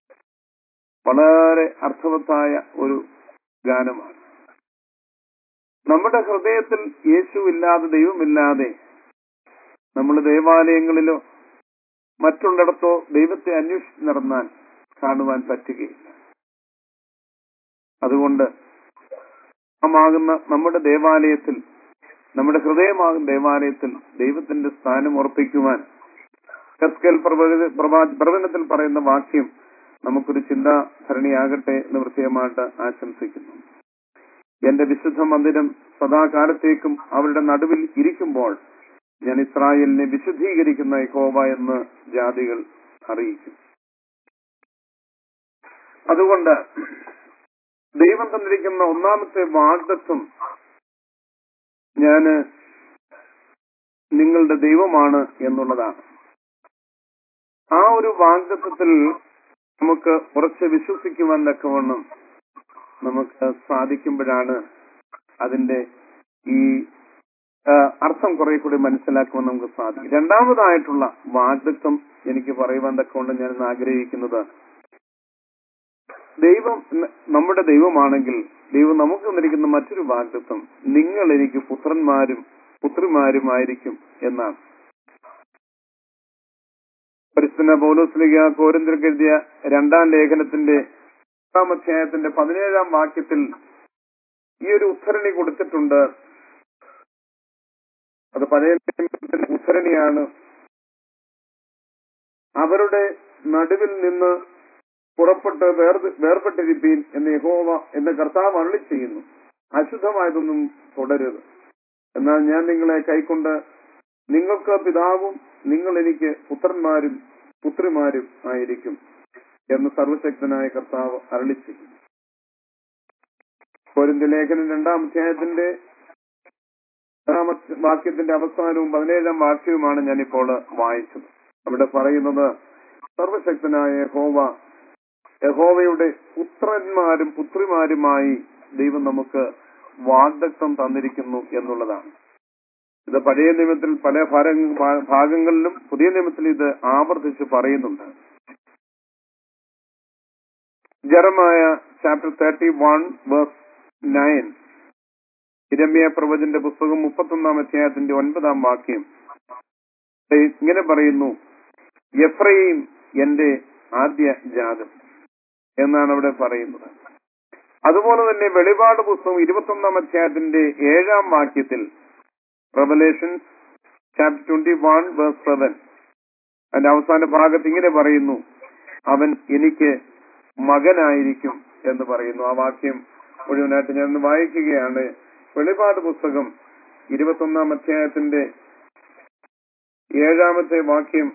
വളരെ അർത്ഥവത്തായ ഒരു ഗാനമാണ് നമ്മുടെ ഹൃദയത്തിൽ യേശു ഇല്ലാതെ ദൈവമില്ലാതെ നമ്മൾ ദേവാലയങ്ങളിലോ മറ്റുള്ളിടത്തോ ദൈവത്തെ അന്വേഷിച്ച് നടന്നാൽ കാണുവാൻ പറ്റുകയില്ല അതുകൊണ്ട് ആകുന്ന നമ്മുടെ ദേവാലയത്തിൽ നമ്മുടെ ഹൃദയമാകുന്ന ദേവാലയത്തിൽ ദൈവത്തിന്റെ സ്ഥാനം ഉറപ്പിക്കുവാൻ കസ്കൽ പ്രവചനത്തിൽ പറയുന്ന വാക്യം നമുക്കൊരു ചിന്താധരണിയാകട്ടെ എന്ന് പ്രത്യേകമായിട്ട് ആശംസിക്കുന്നു എന്റെ വിശുദ്ധ മന്ദിരം സദാകാലത്തേക്കും അവരുടെ നടുവിൽ ഇരിക്കുമ്പോൾ ഞാൻ ഇസ്രായേലിനെ വിശുദ്ധീകരിക്കുന്ന യഹോവ എന്ന് ജാതികൾ അറിയിക്കും അതുകൊണ്ട് ദൈവം തന്നിരിക്കുന്ന ഒന്നാമത്തെ വാഗ്ദത്വം ഞാന് നിങ്ങളുടെ ദൈവമാണ് എന്നുള്ളതാണ് ആ ഒരു വാഗ്ദത്വത്തിൽ നമുക്ക് ഉറച്ച് വിശ്വസിക്കുവാൻ തക്കവണ്ണം നമുക്ക് സാധിക്കുമ്പോഴാണ് അതിന്റെ ഈ ആ, അർത്ഥം കുറെ കൂടി മനസ്സിലാക്കുവാൻ നമുക്ക് സാധിക്കും രണ്ടാമതായിട്ടുള്ള വാഗ്ദത്വം എനിക്ക് പറയുവാൻ തക്കവണ്ണം ഞാൻ ഇന്ന് ആഗ്രഹിക്കുന്നത് ദൈവം ന- നമ്മുടെ ദൈവമാണെങ്കിൽ ദൈവം നമുക്ക് തന്നിരിക്കുന്ന മറ്റൊരു വാഗ്ദത്വം നിങ്ങൾ എനിക്ക് പുത്രന്മാരും പുത്രിമാരുമായിരിക്കും എന്നാണ് പരിസ്ഥിന പൗലോസ്ലിക കോരിന്തിർക്ക് എഴുതിയ രണ്ടാം ലേഖനത്തിന്റെ പത്താം അധ്യായത്തിന്റെ പതിനേഴാം വാക്യത്തിൽ ഈ ഒരു ഉദ്ധരണി കൊടുത്തിട്ടുണ്ട് അത് പഴയ നിയമത്തിന്റെ ഉദ്ധരണിയാണ് അവരുടെ നടുവിൽ നിന്ന് പുറപ്പെട്ട് വേർ വേർപെട്ടിരിപ്പീൻ എന്ന് യഹോവ എന്ന് കർത്താവ് അരളി ചെയ്യുന്നു അശുദ്ധമായതൊന്നും തുടരുത് എന്നാൽ ഞാൻ നിങ്ങളെ കൈക്കൊണ്ട് നിങ്ങൾക്ക് പിതാവും നിങ്ങൾ എനിക്ക് പുത്രന്മാരും പുത്രിമാരും ആയിരിക്കും എന്ന് സർവശക്തനായ കർത്താവ് അരളി ചെയ്യും കോരിന്ത്യ ലേഖനം രണ്ടാം അധ്യായത്തിന്റെ രണ്ടാമത്തെ വാക്യത്തിന്റെ അവസാനവും പതിനേഴാം വാക്യവുമാണ് ഞാനിപ്പോൾ വായിച്ചത് അവിടെ പറയുന്നത് സർവശക്തനായ യഹോവ യഹോവയുടെ പുത്രന്മാരും പുത്രിമാരുമായി ദൈവം നമുക്ക് വാഗ്ദത്വം തന്നിരിക്കുന്നു എന്നുള്ളതാണ് ഇത് പഴയ നിയമത്തിൽ പല ഭാര- ഭാ- ഭാഗങ്ങളിലും പുതിയ നിയമത്തിൽ ഇത് ആവർത്തിച്ച് പറയുന്നുണ്ട് Jeremiah chapter thirty one verse nine ഇരമ്യ പ്രവചന്റെ പുസ്തകം മുപ്പത്തൊന്നാം അധ്യായത്തിന്റെ ഒൻപതാം വാക്യം ഇങ്ങനെ പറയുന്നു എഫ്രൈം എന്റെ ആദ്യ ജാതം എന്നാണ് അവിടെ പറയുന്നത് അതുപോലെ തന്നെ വെളിപാട് പുസ്തകം ഇരുപത്തൊന്നാം അധ്യായത്തിന്റെ ഏഴാം വാക്യത്തിൽ Revelation chapter twenty one verse seven അതിന്റെ അവസാന ഭാഗത്ത് ഇങ്ങനെ പറയുന്നു അവൻ എനിക്ക് മകനായിരിക്കും എന്ന് പറയുന്നു ആ വാക്യം മുഴുവനായിട്ട് ഞാൻ ഒന്ന് വായിക്കുകയാണ് വെളിപാട് പുസ്തകം ഇരുപത്തൊന്നാം അധ്യായത്തിന്റെ ഏഴാമത്തെ വാക്യം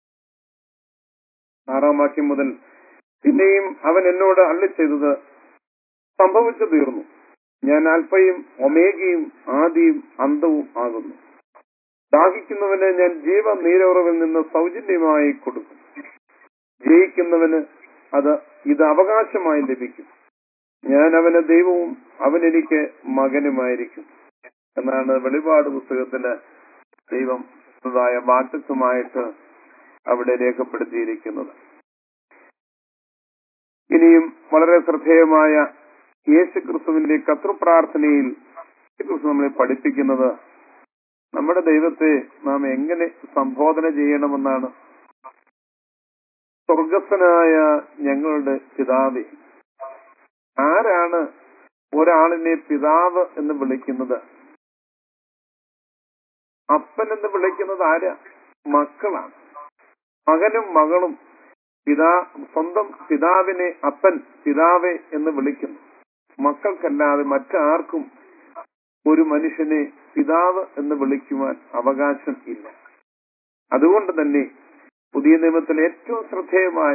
ആറാം വാക്യം മുതൽ പിന്നെയും അവൻ എന്നോട് അള്ളി ചെയ്തത് സംഭവിച്ചു തീർന്നു ഞാൻ അല്പയും ഒമേഗയും ആദിയും അന്തവും ആകുന്നു ദാഹിക്കുന്നവന് ഞാൻ ജീവ നീരോറവിൽ നിന്ന് സൗജന്യമായി കൊടുക്കും ജയിക്കുന്നവന് അത് ഇത് അവകാശമായി ലഭിക്കും ഞാൻ അവന് ദൈവവും അവൻ എനിക്ക് മകനുമായിരിക്കും എന്നാണ് വെളിപാട് പുസ്തകത്തിന് ദൈവം ായ വാക്തത്വമായിട്ട് അവിടെ രേഖപ്പെടുത്തിയിരിക്കുന്നത് ഇനിയും വളരെ ശ്രദ്ധേയമായ യേശു ക്രിസ്തുവിന്റെ കർത്തൃപ്രാർത്ഥനയിൽ ക്രിസ്തു നമ്മളെ പഠിപ്പിക്കുന്നത് നമ്മുടെ ദൈവത്തെ നാം എങ്ങനെ സംബോധന ചെയ്യണമെന്നാണ് സ്വർഗസ്ഥനായ ഞങ്ങളുടെ പിതാവേ ആരാണ് ഒരാളിനെ പിതാവ് എന്ന് വിളിക്കുന്നത് അപ്പൻ എന്ന് വിളിക്കുന്നത് ആരാ മക്കളാണ് മകനും മകളും പിതാ സ്വന്തം പിതാവിനെ അപ്പൻ പിതാവെ എന്ന് വിളിക്കുന്നു മക്കൾക്കല്ലാതെ മറ്റാർക്കും ഒരു മനുഷ്യനെ പിതാവ് എന്ന് വിളിക്കുവാൻ അവകാശം ഇല്ല അതുകൊണ്ട് തന്നെ പുതിയ നിയമത്തിൽ ഏറ്റവും ശ്രദ്ധേയമായ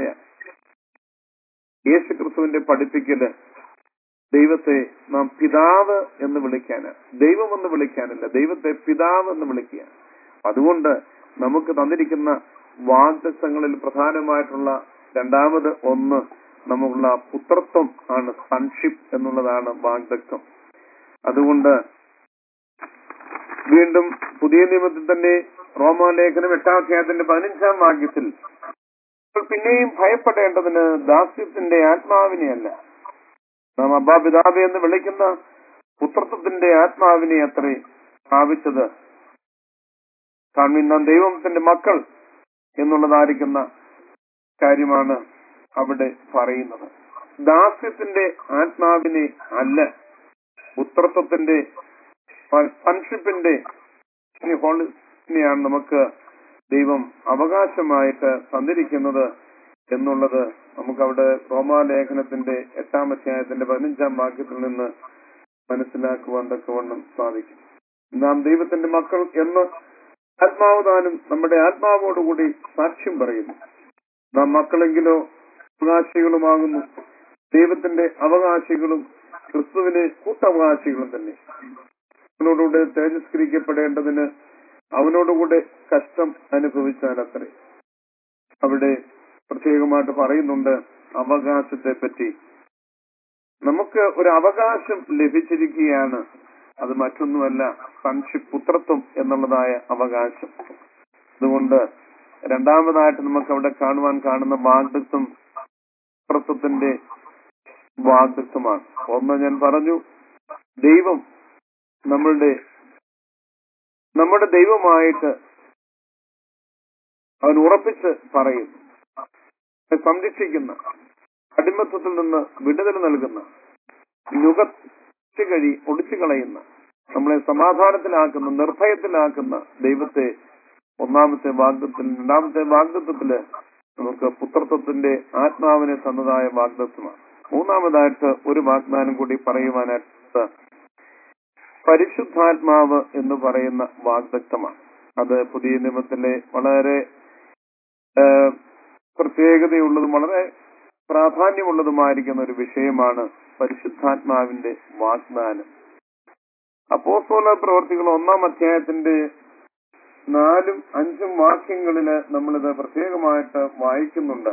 യേശു ക്രിസ്തുവിന്റെ പഠിപ്പിക്കല് ദൈവത്തെ നാം പിതാവ് എന്ന് വിളിക്കാനാണ് ദൈവം എന്ന് വിളിക്കാനല്ല ദൈവത്തെ പിതാവ് എന്ന് വിളിക്കുക അതുകൊണ്ട് നമുക്ക് തന്നിരിക്കുന്ന വാഗ്ദത്തങ്ങളിൽ പ്രധാനമായിട്ടുള്ള രണ്ടാമത് ഒന്ന് നമുക്കുള്ള പുത്രത്വം ആണ് സൺഷിപ്പ് എന്നുള്ളതാണ് വാഗ്ദത്വം അതുകൊണ്ട് വീണ്ടും പുതിയ നിയമത്തിൽ തന്നെ റോമാലേഖനം എട്ടാം അധ്യായത്തിന്റെ പതിനഞ്ചാം വാക്യത്തിൽ "അപ്പോൾ പിന്നെയും ഭയപ്പെടേണ്ടതിന് ദാസ്യത്തിന്റെ ആത്മാവിനെയല്ല നാം അബ്ബാ പിതാവെ എന്ന് വിളിക്കുന്ന പുത്രത്വത്തിന്റെ ആത്മാവിനെ അത്രേ സ്ഥാപിച്ചത് കാരണം നാം ദൈവത്തിന്റെ മക്കൾ എന്നുള്ളതായിരിക്കുന്ന കാര്യമാണ് അവിടെ പറയുന്നത് ദാസ്യത്തിന്റെ ആത്മാവിനെ അല്ല പുത്രത്വത്തിന്റെ സൺഷിപ്പിന്റെ ഹോളിനെയാണ് നമുക്ക് ദൈവം അവകാശമായിട്ട് തന്നിരിക്കുന്നത് എന്നുള്ളത് നമുക്കവിടെ റോമാലേഖനത്തിന്റെ എട്ടാം അധ്യായത്തിന്റെ പതിനഞ്ചാം വാക്യത്തിൽ നിന്ന് മനസ്സിലാക്കുവാൻ തക്കവണ്ണം സാധിക്കും നാം ദൈവത്തിന്റെ മക്കൾ എന്ന് ആത്മാവതാനും നമ്മുടെ ആത്മാവോടുകൂടി സാക്ഷ്യം പറയുന്നു നാം മക്കളെങ്കിലോ അവകാശികളുമാകുന്നു ദൈവത്തിന്റെ അവകാശികളും ക്രിസ്തുവിന് കൂട്ടവകാശികളും തന്നെ അവനോടുകൂടെ തേജസ്കരിക്കപ്പെടേണ്ടതിന് അവനോടുകൂടെ കഷ്ടം അനുഭവിച്ചാൽ അത്രേ അവിടെ പ്രത്യേകമായിട്ട് പറയുന്നുണ്ട് അവകാശത്തെ പറ്റി നമുക്ക് ഒരു അവകാശം ലഭിച്ചിരിക്കുകയാണ് അത് മറ്റൊന്നുമല്ല സൺഷിപ്പ് പുത്രത്വം എന്നുള്ളതായ അവകാശം അതുകൊണ്ട് രണ്ടാമതായിട്ട് നമുക്ക് അവിടെ കാണുവാൻ കാണുന്ന വാഗ്ദത്വം പുത്രത്വത്തിന്റെ വാഗ്ദത്വമാണ് ഒന്ന് ഞാൻ പറഞ്ഞു ദൈവം നമ്മളുടെ നമ്മുടെ ദൈവമായിട്ട് അവൻ ഉറപ്പിച്ച് പറയുന്നു നമ്മെ സംരക്ഷിക്കുന്ന അടിമത്വത്തിൽ നിന്ന് വിടുതൽ നൽകുന്ന നുകച്ചു കഴി ഒടിച്ചു കളയുന്ന നമ്മളെ സമാധാനത്തിലാക്കുന്ന നിർഭയത്തിലാക്കുന്ന ദൈവത്തെ ഒന്നാമത്തെ വാഗ്ദത്തിൽ രണ്ടാമത്തെ വാഗ്ദത്വത്തില് നമുക്ക് പുത്രത്വത്തിന്റെ ആത്മാവിനെ തന്നതായ വാഗ്ദത്വമാണ് മൂന്നാമതായിട്ട് ഒരു വാഗ്ദാനം കൂടി പറയുവാനായിട്ട് പരിശുദ്ധാത്മാവ് എന്ന് പറയുന്ന വാഗ്ദത്തമാണ് അത് പുതിയ നിയമത്തിലെ വളരെ ഏഹ്, പ്രത്യേകതയുള്ളതും വളരെ പ്രാധാന്യമുള്ളതുമായിരിക്കുന്ന ഒരു വിഷയമാണ് പരിശുദ്ധാത്മാവിന്റെ വാഗ്ദാനം അപ്പോസ്തല പ്രവർത്തികൾ ഒന്നാം അധ്യായത്തിന്റെ നാലും അഞ്ചും വാക്യങ്ങളില് നമ്മളിത് പ്രത്യേകമായിട്ട് വായിക്കുന്നുണ്ട്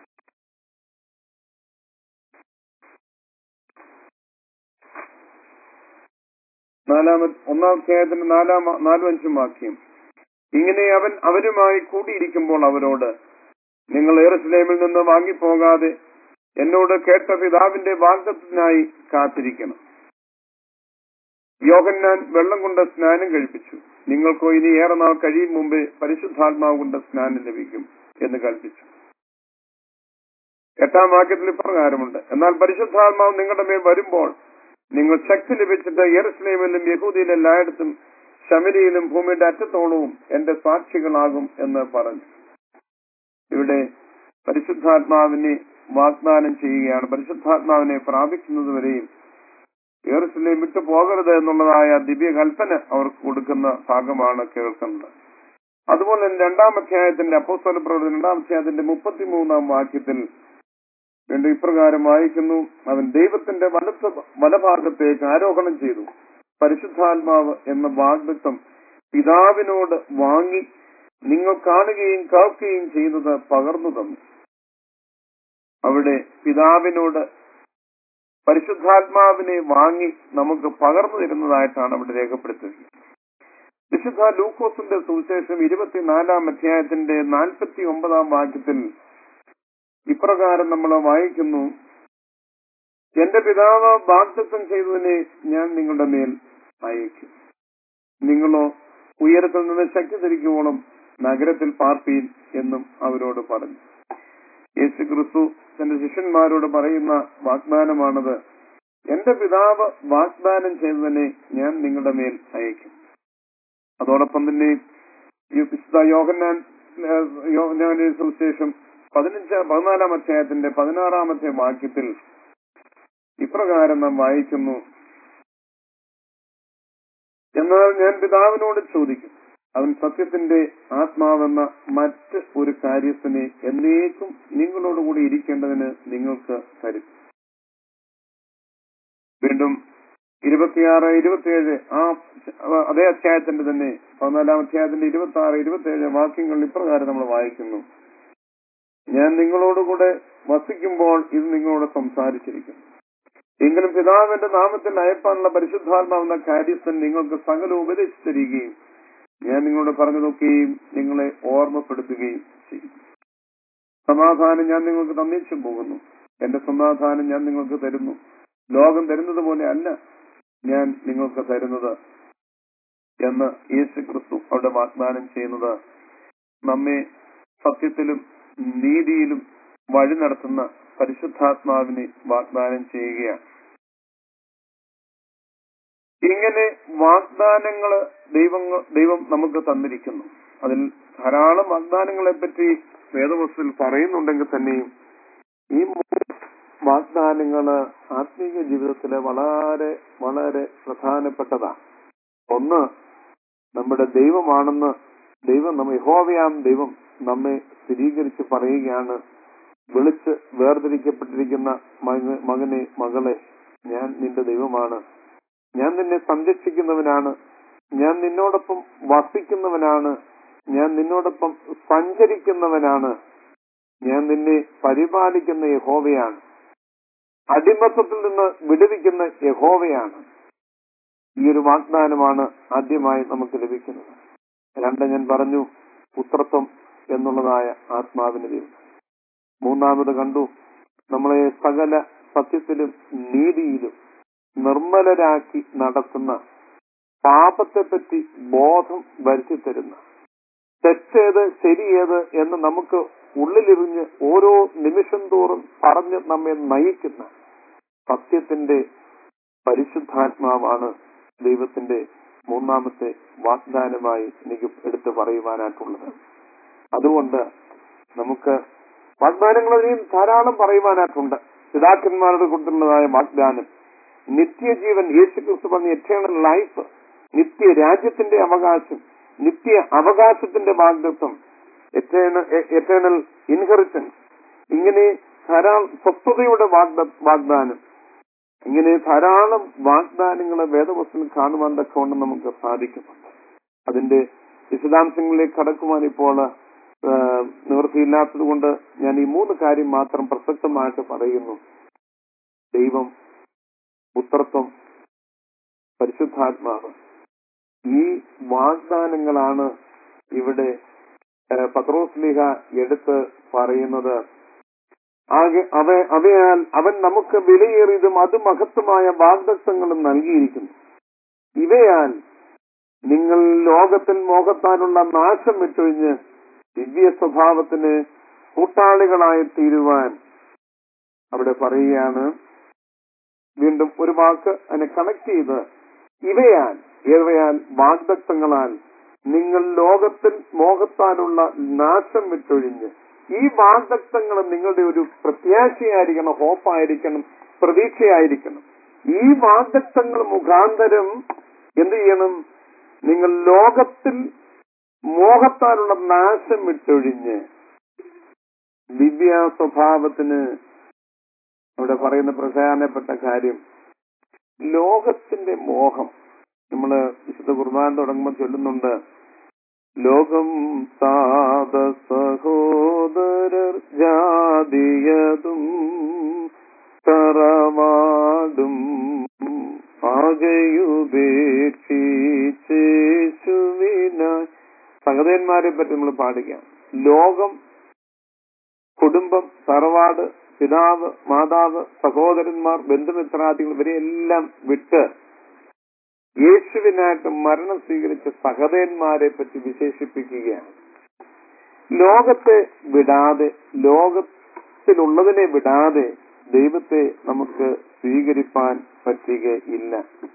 നാലാമ ഒന്നാം അധ്യായത്തിന്റെ നാലാം നാലും അഞ്ചും വാക്യം ഇങ്ങനെ അവൻ അവരുമായി കൂടിയിരിക്കുമ്പോൾ അവരോട് നിങ്ങൾ ഏറുസലേമിൽ നിന്ന് വാങ്ങിപ്പോകാതെ എന്നോട് കേട്ട പിതാവിന്റെ വാഗ്ദത്തിനായി കാത്തിരിക്കണം യോഹന്നാൻ വെള്ളം കൊണ്ട് സ്നാനം കഴിപ്പിച്ചു നിങ്ങൾക്കോ ഇനി ഏറെ നാൾ കഴിയും മുമ്പേ പരിശുദ്ധാത്മാവ് കൊണ്ട് സ്നാനം ലഭിക്കും എന്ന് കൽപ്പിച്ചു എട്ടാം വാക്യത്തിൽ ഇപ്രകാരമുണ്ട് എന്നാൽ പരിശുദ്ധാത്മാവ് നിങ്ങളുടെ മേൽ വരുമ്പോൾ നിങ്ങൾ ശക്തി ലഭിച്ചിട്ട് യെറുസലേമിലും യഹൂദിയിലും എല്ലായിടത്തും ശമരിയിലും ഭൂമിയുടെ അറ്റത്തോളവും എന്റെ സാക്ഷികളാകും എന്ന് പറഞ്ഞു ഇവിടെ പരിശുദ്ധാത്മാവിനെ വാഗ്ദാനം ചെയ്യുകയാണ് പരിശുദ്ധാത്മാവിനെ പ്രാപിക്കുന്നത് വരെയും ഏറുസലേം വിട്ടു പോകരുത് എന്നുള്ളതായ ദിവ്യകൽപ്പന അവർക്ക് കൊടുക്കുന്ന ഭാഗമാണ് കേൾക്കുന്നത് അതുപോലെ തന്നെ രണ്ടാം അധ്യായത്തിന്റെ അപ്പോസ്തല പ്രവൃത്തി രണ്ടാം അധ്യായത്തിന്റെ മുപ്പത്തിമൂന്നാം വാക്യത്തിൽ വീണ്ടും ഇപ്രകാരം വായിക്കുന്നു അവൻ ദൈവത്തിന്റെ വലത്ത് വലഭാഗത്തേക്ക് ആരോഹണം ചെയ്തു പരിശുദ്ധാത്മാവ് എന്ന വാഗ്ദത്വം പിതാവിനോട് വാങ്ങി നിങ്ങൾ കാണുകയും കേൾക്കുകയും ചെയ്യുന്നത് പകർന്നു തന്നു അവിടെ പിതാവിനോട് പരിശുദ്ധാത്മാവിനെ വാങ്ങി നമുക്ക് പകർന്നു തരുന്നതായിട്ടാണ് അവിടെ രേഖപ്പെടുത്തിയിരിക്കുന്നത് വിശുദ്ധ ലൂക്കോസിന്റെ സുവിശേഷം ഇരുപത്തിനാലാം അധ്യായത്തിന്റെ നാൽപ്പത്തി ഒമ്പതാം വാക്യത്തിൽ ഇപ്രകാരം നമ്മൾ വായിക്കുന്നു എന്റെ പിതാവ് വാഗ്ദത്വം ചെയ്തതിനെ ഞാൻ നിങ്ങളുടെ മേൽ അയക്കും നിങ്ങളോ ഉയരത്തിൽ നിന്ന് ശക്തി ധരിക്കുവോളം നഗരത്തിൽ പാർപ്പീൻ എന്നും അവരോട് പറഞ്ഞു യേശു ക്രിസ്തു തന്റെ ശിഷ്യന്മാരോട് പറയുന്ന വാഗ്ദാനമാണത് എന്റെ പിതാവ് വാഗ്ദാനം ചെയ്തതിനെ ഞാൻ നിങ്ങളുടെ മേൽ അയക്കും അതോടൊപ്പം തന്നെ ഈ വിശുദ്ധ യോഹന്നാൻ ഏഹ്, യോഹന്നാന്റെ സുവിശേഷം പതിനഞ്ച് പതിനാലാം അധ്യായത്തിന്റെ പതിനാറാമത്തെ വാക്യത്തിൽ ഇപ്രകാരം നാം വായിക്കുന്നു എന്നാൽ ഞാൻ പിതാവിനോട് ചോദിക്കും അവൻ സത്യത്തിന്റെ ആത്മാവെന്ന മറ്റ് ഒരു കാര്യത്തിനെ എന്നേക്കും നിങ്ങളോടുകൂടി ഇരിക്കേണ്ടതിന് നിങ്ങൾക്ക് തരും വീണ്ടും ഇരുപത്തിയാറ് ഇരുപത്തിയേഴ് ആ അതേ അധ്യായത്തിന്റെ തന്നെ പതിനാലാം അധ്യായത്തിന്റെ ഇരുപത്തി ആറ് ഇരുപത്തിയേഴ് വാക്യങ്ങൾ ഇപ്രകാരം നമ്മൾ വായിക്കുന്നു ഞാൻ നിങ്ങളോടുകൂടെ വസിക്കുമ്പോൾ ഇത് നിങ്ങളോട് സംസാരിച്ചിരിക്കുന്നു എങ്കിലും പിതാവിന്റെ നാമത്തിൽ അയപ്പാനുള്ള പരിശുദ്ധാത്മാവെന്ന കാര്യസ്ഥൻ നിങ്ങൾക്ക് സകല ഉപദേശിച്ചു തരികയും ഞാൻ നിങ്ങളോട് പറഞ്ഞതൊക്കെയും നിങ്ങളെ ഓർമ്മപ്പെടുത്തുകയും ചെയ്യും സമാധാനം ഞാൻ നിങ്ങൾക്ക് തന്നേച്ചു പോകുന്നു എന്റെ സമാധാനം ഞാൻ നിങ്ങൾക്ക് തരുന്നു ലോകം തരുന്നത് പോലെ അല്ല ഞാൻ നിങ്ങൾക്ക് തരുന്നത് എന്ന് യേശു ക്രിസ്തു അവിടെ വാഗ്ദാനം ചെയ്യുന്നത് നമ്മെ സത്യത്തിലും നീതിയിലും വഴി നടത്തുന്ന പരിശുദ്ധാത്മാവിനെ വാഗ്ദാനം ചെയ്യുകയാണ് ഇങ്ങനെ വാഗ്ദാനങ്ങള് ദൈവങ്ങൾ ദൈവം നമുക്ക് തന്നിരിക്കുന്നു അതിൽ ധാരാളം വാഗ്ദാനങ്ങളെ പറ്റി വേദവസ്തുവിൽ പറയുന്നുണ്ടെങ്കിൽ തന്നെയും ഈ മൂന്ന് വാഗ്ദാനങ്ങള് ആത്മീയ ജീവിതത്തിലെ വളരെ വളരെ പ്രധാനപ്പെട്ടതാണ് ഒന്ന് നമ്മുടെ ദൈവമാണെന്ന് ദൈവം നമ്മെ യഹോവയാം ദൈവം നമ്മെ സ്ഥിരീകരിച്ച് പറയുകയാണ് വിളിച്ച് വേർതിരിക്കപ്പെട്ടിരിക്കുന്ന മക- മകനെ മകളെ ഞാൻ നിന്റെ ദൈവമാണ് ഞാൻ നിന്നെ സംരക്ഷിക്കുന്നവനാണ് ഞാൻ നിന്നോടൊപ്പം വസിക്കുന്നവനാണ് ഞാൻ നിന്നോടൊപ്പം സഞ്ചരിക്കുന്നവനാണ് ഞാൻ നിന്നെ പരിപാലിക്കുന്ന യഹോവയാണ് അടിമത്തത്തിൽ നിന്ന് വിടുവിക്കുന്ന യഹോവയാണ് ഈ ഒരു വാഗ്ദാനമാണ് ആദ്യമായി നമുക്ക് ലഭിക്കുന്നത് രണ്ട് ഞാൻ പറഞ്ഞു പുത്രത്വം എന്നുള്ളതായ ആത്മാവിന് ദൈവം മൂന്നാമത് കണ്ടു നമ്മളെ സകല സത്യത്തിലും നീതിയിലും നിർമ്മലരാക്കി നടത്തുന്ന പാപത്തെപ്പറ്റി ബോധം വരുത്തി തരുന്ന തെറ്റേത് ശരിയേത് എന്ന് നമുക്ക് ഉള്ളിലിറിഞ്ഞ് ഓരോ നിമിഷം തോറും പറഞ്ഞ് നമ്മെ നയിക്കുന്ന സത്യത്തിന്റെ പരിശുദ്ധാത്മാവാണ് ദൈവത്തിന്റെ മൂന്നാമത്തെ വാഗ്ദാനമായി എനിക്ക് എടുത്തു പറയുവാനായിട്ടുള്ളത് അതുകൊണ്ട് നമുക്ക് വാഗ്ദാനങ്ങൾ ഇനിയും ധാരാളം പറയുവാനായിട്ടുണ്ട് പിതാക്കന്മാരുടെ കൊടുത്തുള്ളതായ വാഗ്ദാനം നിത്യജീവൻ യേശു ക്രിസ്തു പറഞ്ഞ എറ്റേണൽ ലൈഫ് നിത്യ രാജ്യത്തിന്റെ അവകാശം നിത്യ അവകാശത്തിന്റെ വാഗ്ദത്വം എറ്റേണൽ ഇൻഹെറിറ്റൻസ് ഇങ്ങനെ ധാരാളം സ്വസ്ഥതയുടെ വാഗ്ദ- വാഗ്ദാനം ഇങ്ങനെ ധാരാളം വാഗ്ദാനങ്ങൾ വേദവസ്തുവിൽ കാണുവാൻ തക്കവണ്ണം നമുക്ക് സാധിക്കുന്നുണ്ട് അതിന്റെ വിശദാംശങ്ങളിലേക്ക് കടക്കുവാൻ ഇപ്പോൾ ആ, നിവൃത്തിയില്ലാത്തത് കൊണ്ട് ഞാൻ ഈ മൂന്ന് കാര്യം മാത്രം പ്രസക്തമായിട്ട് പറയുന്നു ദൈവം പുത്രത്വം പരിശുദ്ധാത്മാവ് ഈ വാഗ്ദാനങ്ങളാണ് ഇവിടെ ആ, പത്രോസ്ലിഹ എടുത്ത് പറയുന്നത് ആകെ അവ അവയാൽ അവൻ നമുക്ക് വിലയേറിയതും അതിമഹത്വമായ വാഗ്ദത്തങ്ങളും നൽകിയിരിക്കുന്നു ഇവയാൽ നിങ്ങൾ ലോകത്തിൽ മോഹത്താലുള്ള നാശം വിട്ടൊഴിഞ്ഞ് ദിവ്യ സ്വഭാവത്തിന് കൂട്ടാളികളായി തീരുവാൻ അവിടെ പറയുകയാണ് വീണ്ടും ഒരു വാക്ക് അതിനെ കണക്ട് ചെയ്ത് ഇവയാൽ ഇവയാൽ വാഗ്ദത്തങ്ങളാൽ നിങ്ങൾ ലോകത്തിൽ മോഹത്താലുള്ള നാശം വിട്ടൊഴിഞ്ഞ് ഈ വാഗ്ദത്തങ്ങൾ നിങ്ങളുടെ ഒരു പ്രത്യാശയായിരിക്കണം ഹോപ്പായിരിക്കണം പ്രതീക്ഷയായിരിക്കണം ഈ വാഗ്ദത്തങ്ങൾ മുഖാന്തരം എന്ത് ചെയ്യണം നിങ്ങൾ ലോകത്തിൽ മോഹത്താലുള്ള നാശം വിട്ടൊഴിഞ്ഞ് ദിവ്യ സ്വഭാവത്തിന് അവിടെ പറയുന്ന പ്രധാനപ്പെട്ട കാര്യം ലോകത്തിന്റെ മോഹം നമ്മള് വിശുദ്ധ കുർബാൻ തുടങ്ങുമ്പോൾ ചൊല്ലുന്നുണ്ട് ലോകം സാധ സഹോദരർ ജാതിയതും തറവാടും ആകെയുപേക്ഷിച്ചേശുവിനായി സംഗതന്മാരെ പറ്റി നമ്മൾ പാടുക ലോകം കുടുംബം തറവാട് പിതാവ് മാതാവ് സഹോദരന്മാർ ബന്ധുമിത്രാദികൾ ഇവരെയെല്ലാം വിട്ട് യേശുവിനായിട്ട് മരണം സ്വീകരിച്ച സഹതന്മാരെ പറ്റി വിശേഷിപ്പിക്കുകയാണ് ലോകത്തെ വിടാതെ ലോകത്തിലുള്ളതിനെ വിടാതെ ദൈവത്തെ നമുക്ക് സ്വീകരിപ്പാൻ പറ്റുകയില്ല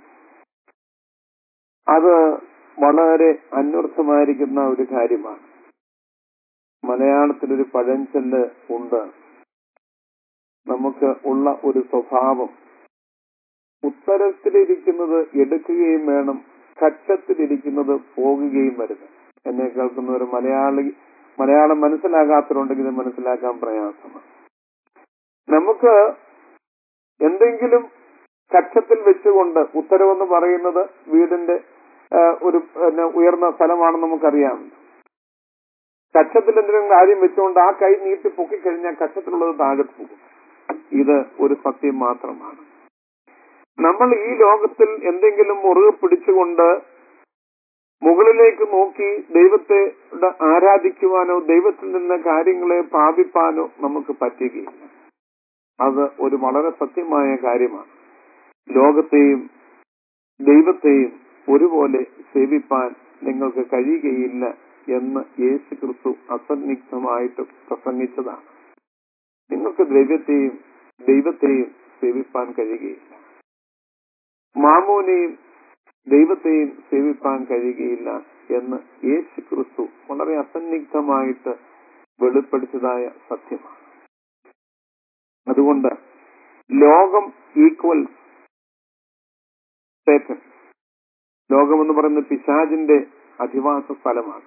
അത് വളരെ അന്വർത്ഥമായിരിക്കുന്ന ഒരു കാര്യമാണ് മലയാളത്തിലൊരു പഴഞ്ചൊല്ല് ഉണ്ട് നമുക്ക് ഉള്ള ഒരു സ്വഭാവം ഉത്തരത്തിലിരിക്കുന്നത് എടുക്കുകയും വേണം കക്ഷത്തിലിരിക്കുന്നത് പോകുകയും വരുന്നു എന്നെ കേൾക്കുന്ന ഒരു മലയാളി മലയാളം മനസ്സിലാകാത്തവരുണ്ടെങ്കിൽ ഇത് മനസ്സിലാക്കാൻ പ്രയാസമാണ് നമുക്ക് എന്തെങ്കിലും കക്ഷത്തിൽ വെച്ചുകൊണ്ട് ഉത്തരവെന്ന് പറയുന്നത് വീടിന്റെ ആ, ഒരു പിന്നെ, ഉയർന്ന സ്ഥലമാണെന്ന് നമുക്കറിയാം കക്ഷത്തിൽ എന്തെങ്കിലും കാര്യം വെച്ചുകൊണ്ട് ആ കൈ നീട്ടി പൊക്കിക്കഴിഞ്ഞാൽ കക്ഷത്തിലുള്ളത് താഴെ പോകും ഇത് ഒരു സത്യം മാത്രമാണ് നമ്മൾ ഈ ലോകത്തിൽ എന്തെങ്കിലും മുറുകെ പിടിച്ചുകൊണ്ട് മുകളിലേക്ക് നോക്കി ദൈവത്തെ ടെ ആരാധിക്കുവാനോ ദൈവത്തിൽ നിന്ന് കാര്യങ്ങളെ പ്രാപിപ്പാനോ നമുക്ക് പറ്റുകയില്ല അത് ഒരു വളരെ സത്യമായ കാര്യമാണ് ലോകത്തെയും ദൈവത്തെയും ഒരുപോലെ സേവിപ്പാൻ നിങ്ങൾക്ക് കഴിയുകയില്ല എന്ന് യേശു ക്രിസ്തു അസന്നിഗ്ധമായിട്ട് പ്രസംഗിച്ചതാണ് നിങ്ങൾക്ക് ദ്രവ്യത്തെയും ദൈവത്തെയും സേവിപ്പാൻ കഴിയുകയില്ല മാമോനെയും ദൈവത്തെയും സേവിപ്പാൻ കഴിയുകയില്ല എന്ന് യേശു ക്രിസ്തു വളരെ അസന്നിഗ്ധമായിട്ട് വെളിപ്പെടുത്തിയതായ സത്യമാണ് അതുകൊണ്ട് ലോകം ഈക്വൽ സേറ്റൻ ലോകമെന്ന് പറയുന്നത് പിശാജിന്റെ അധിവാസ സ്ഥലമാണ്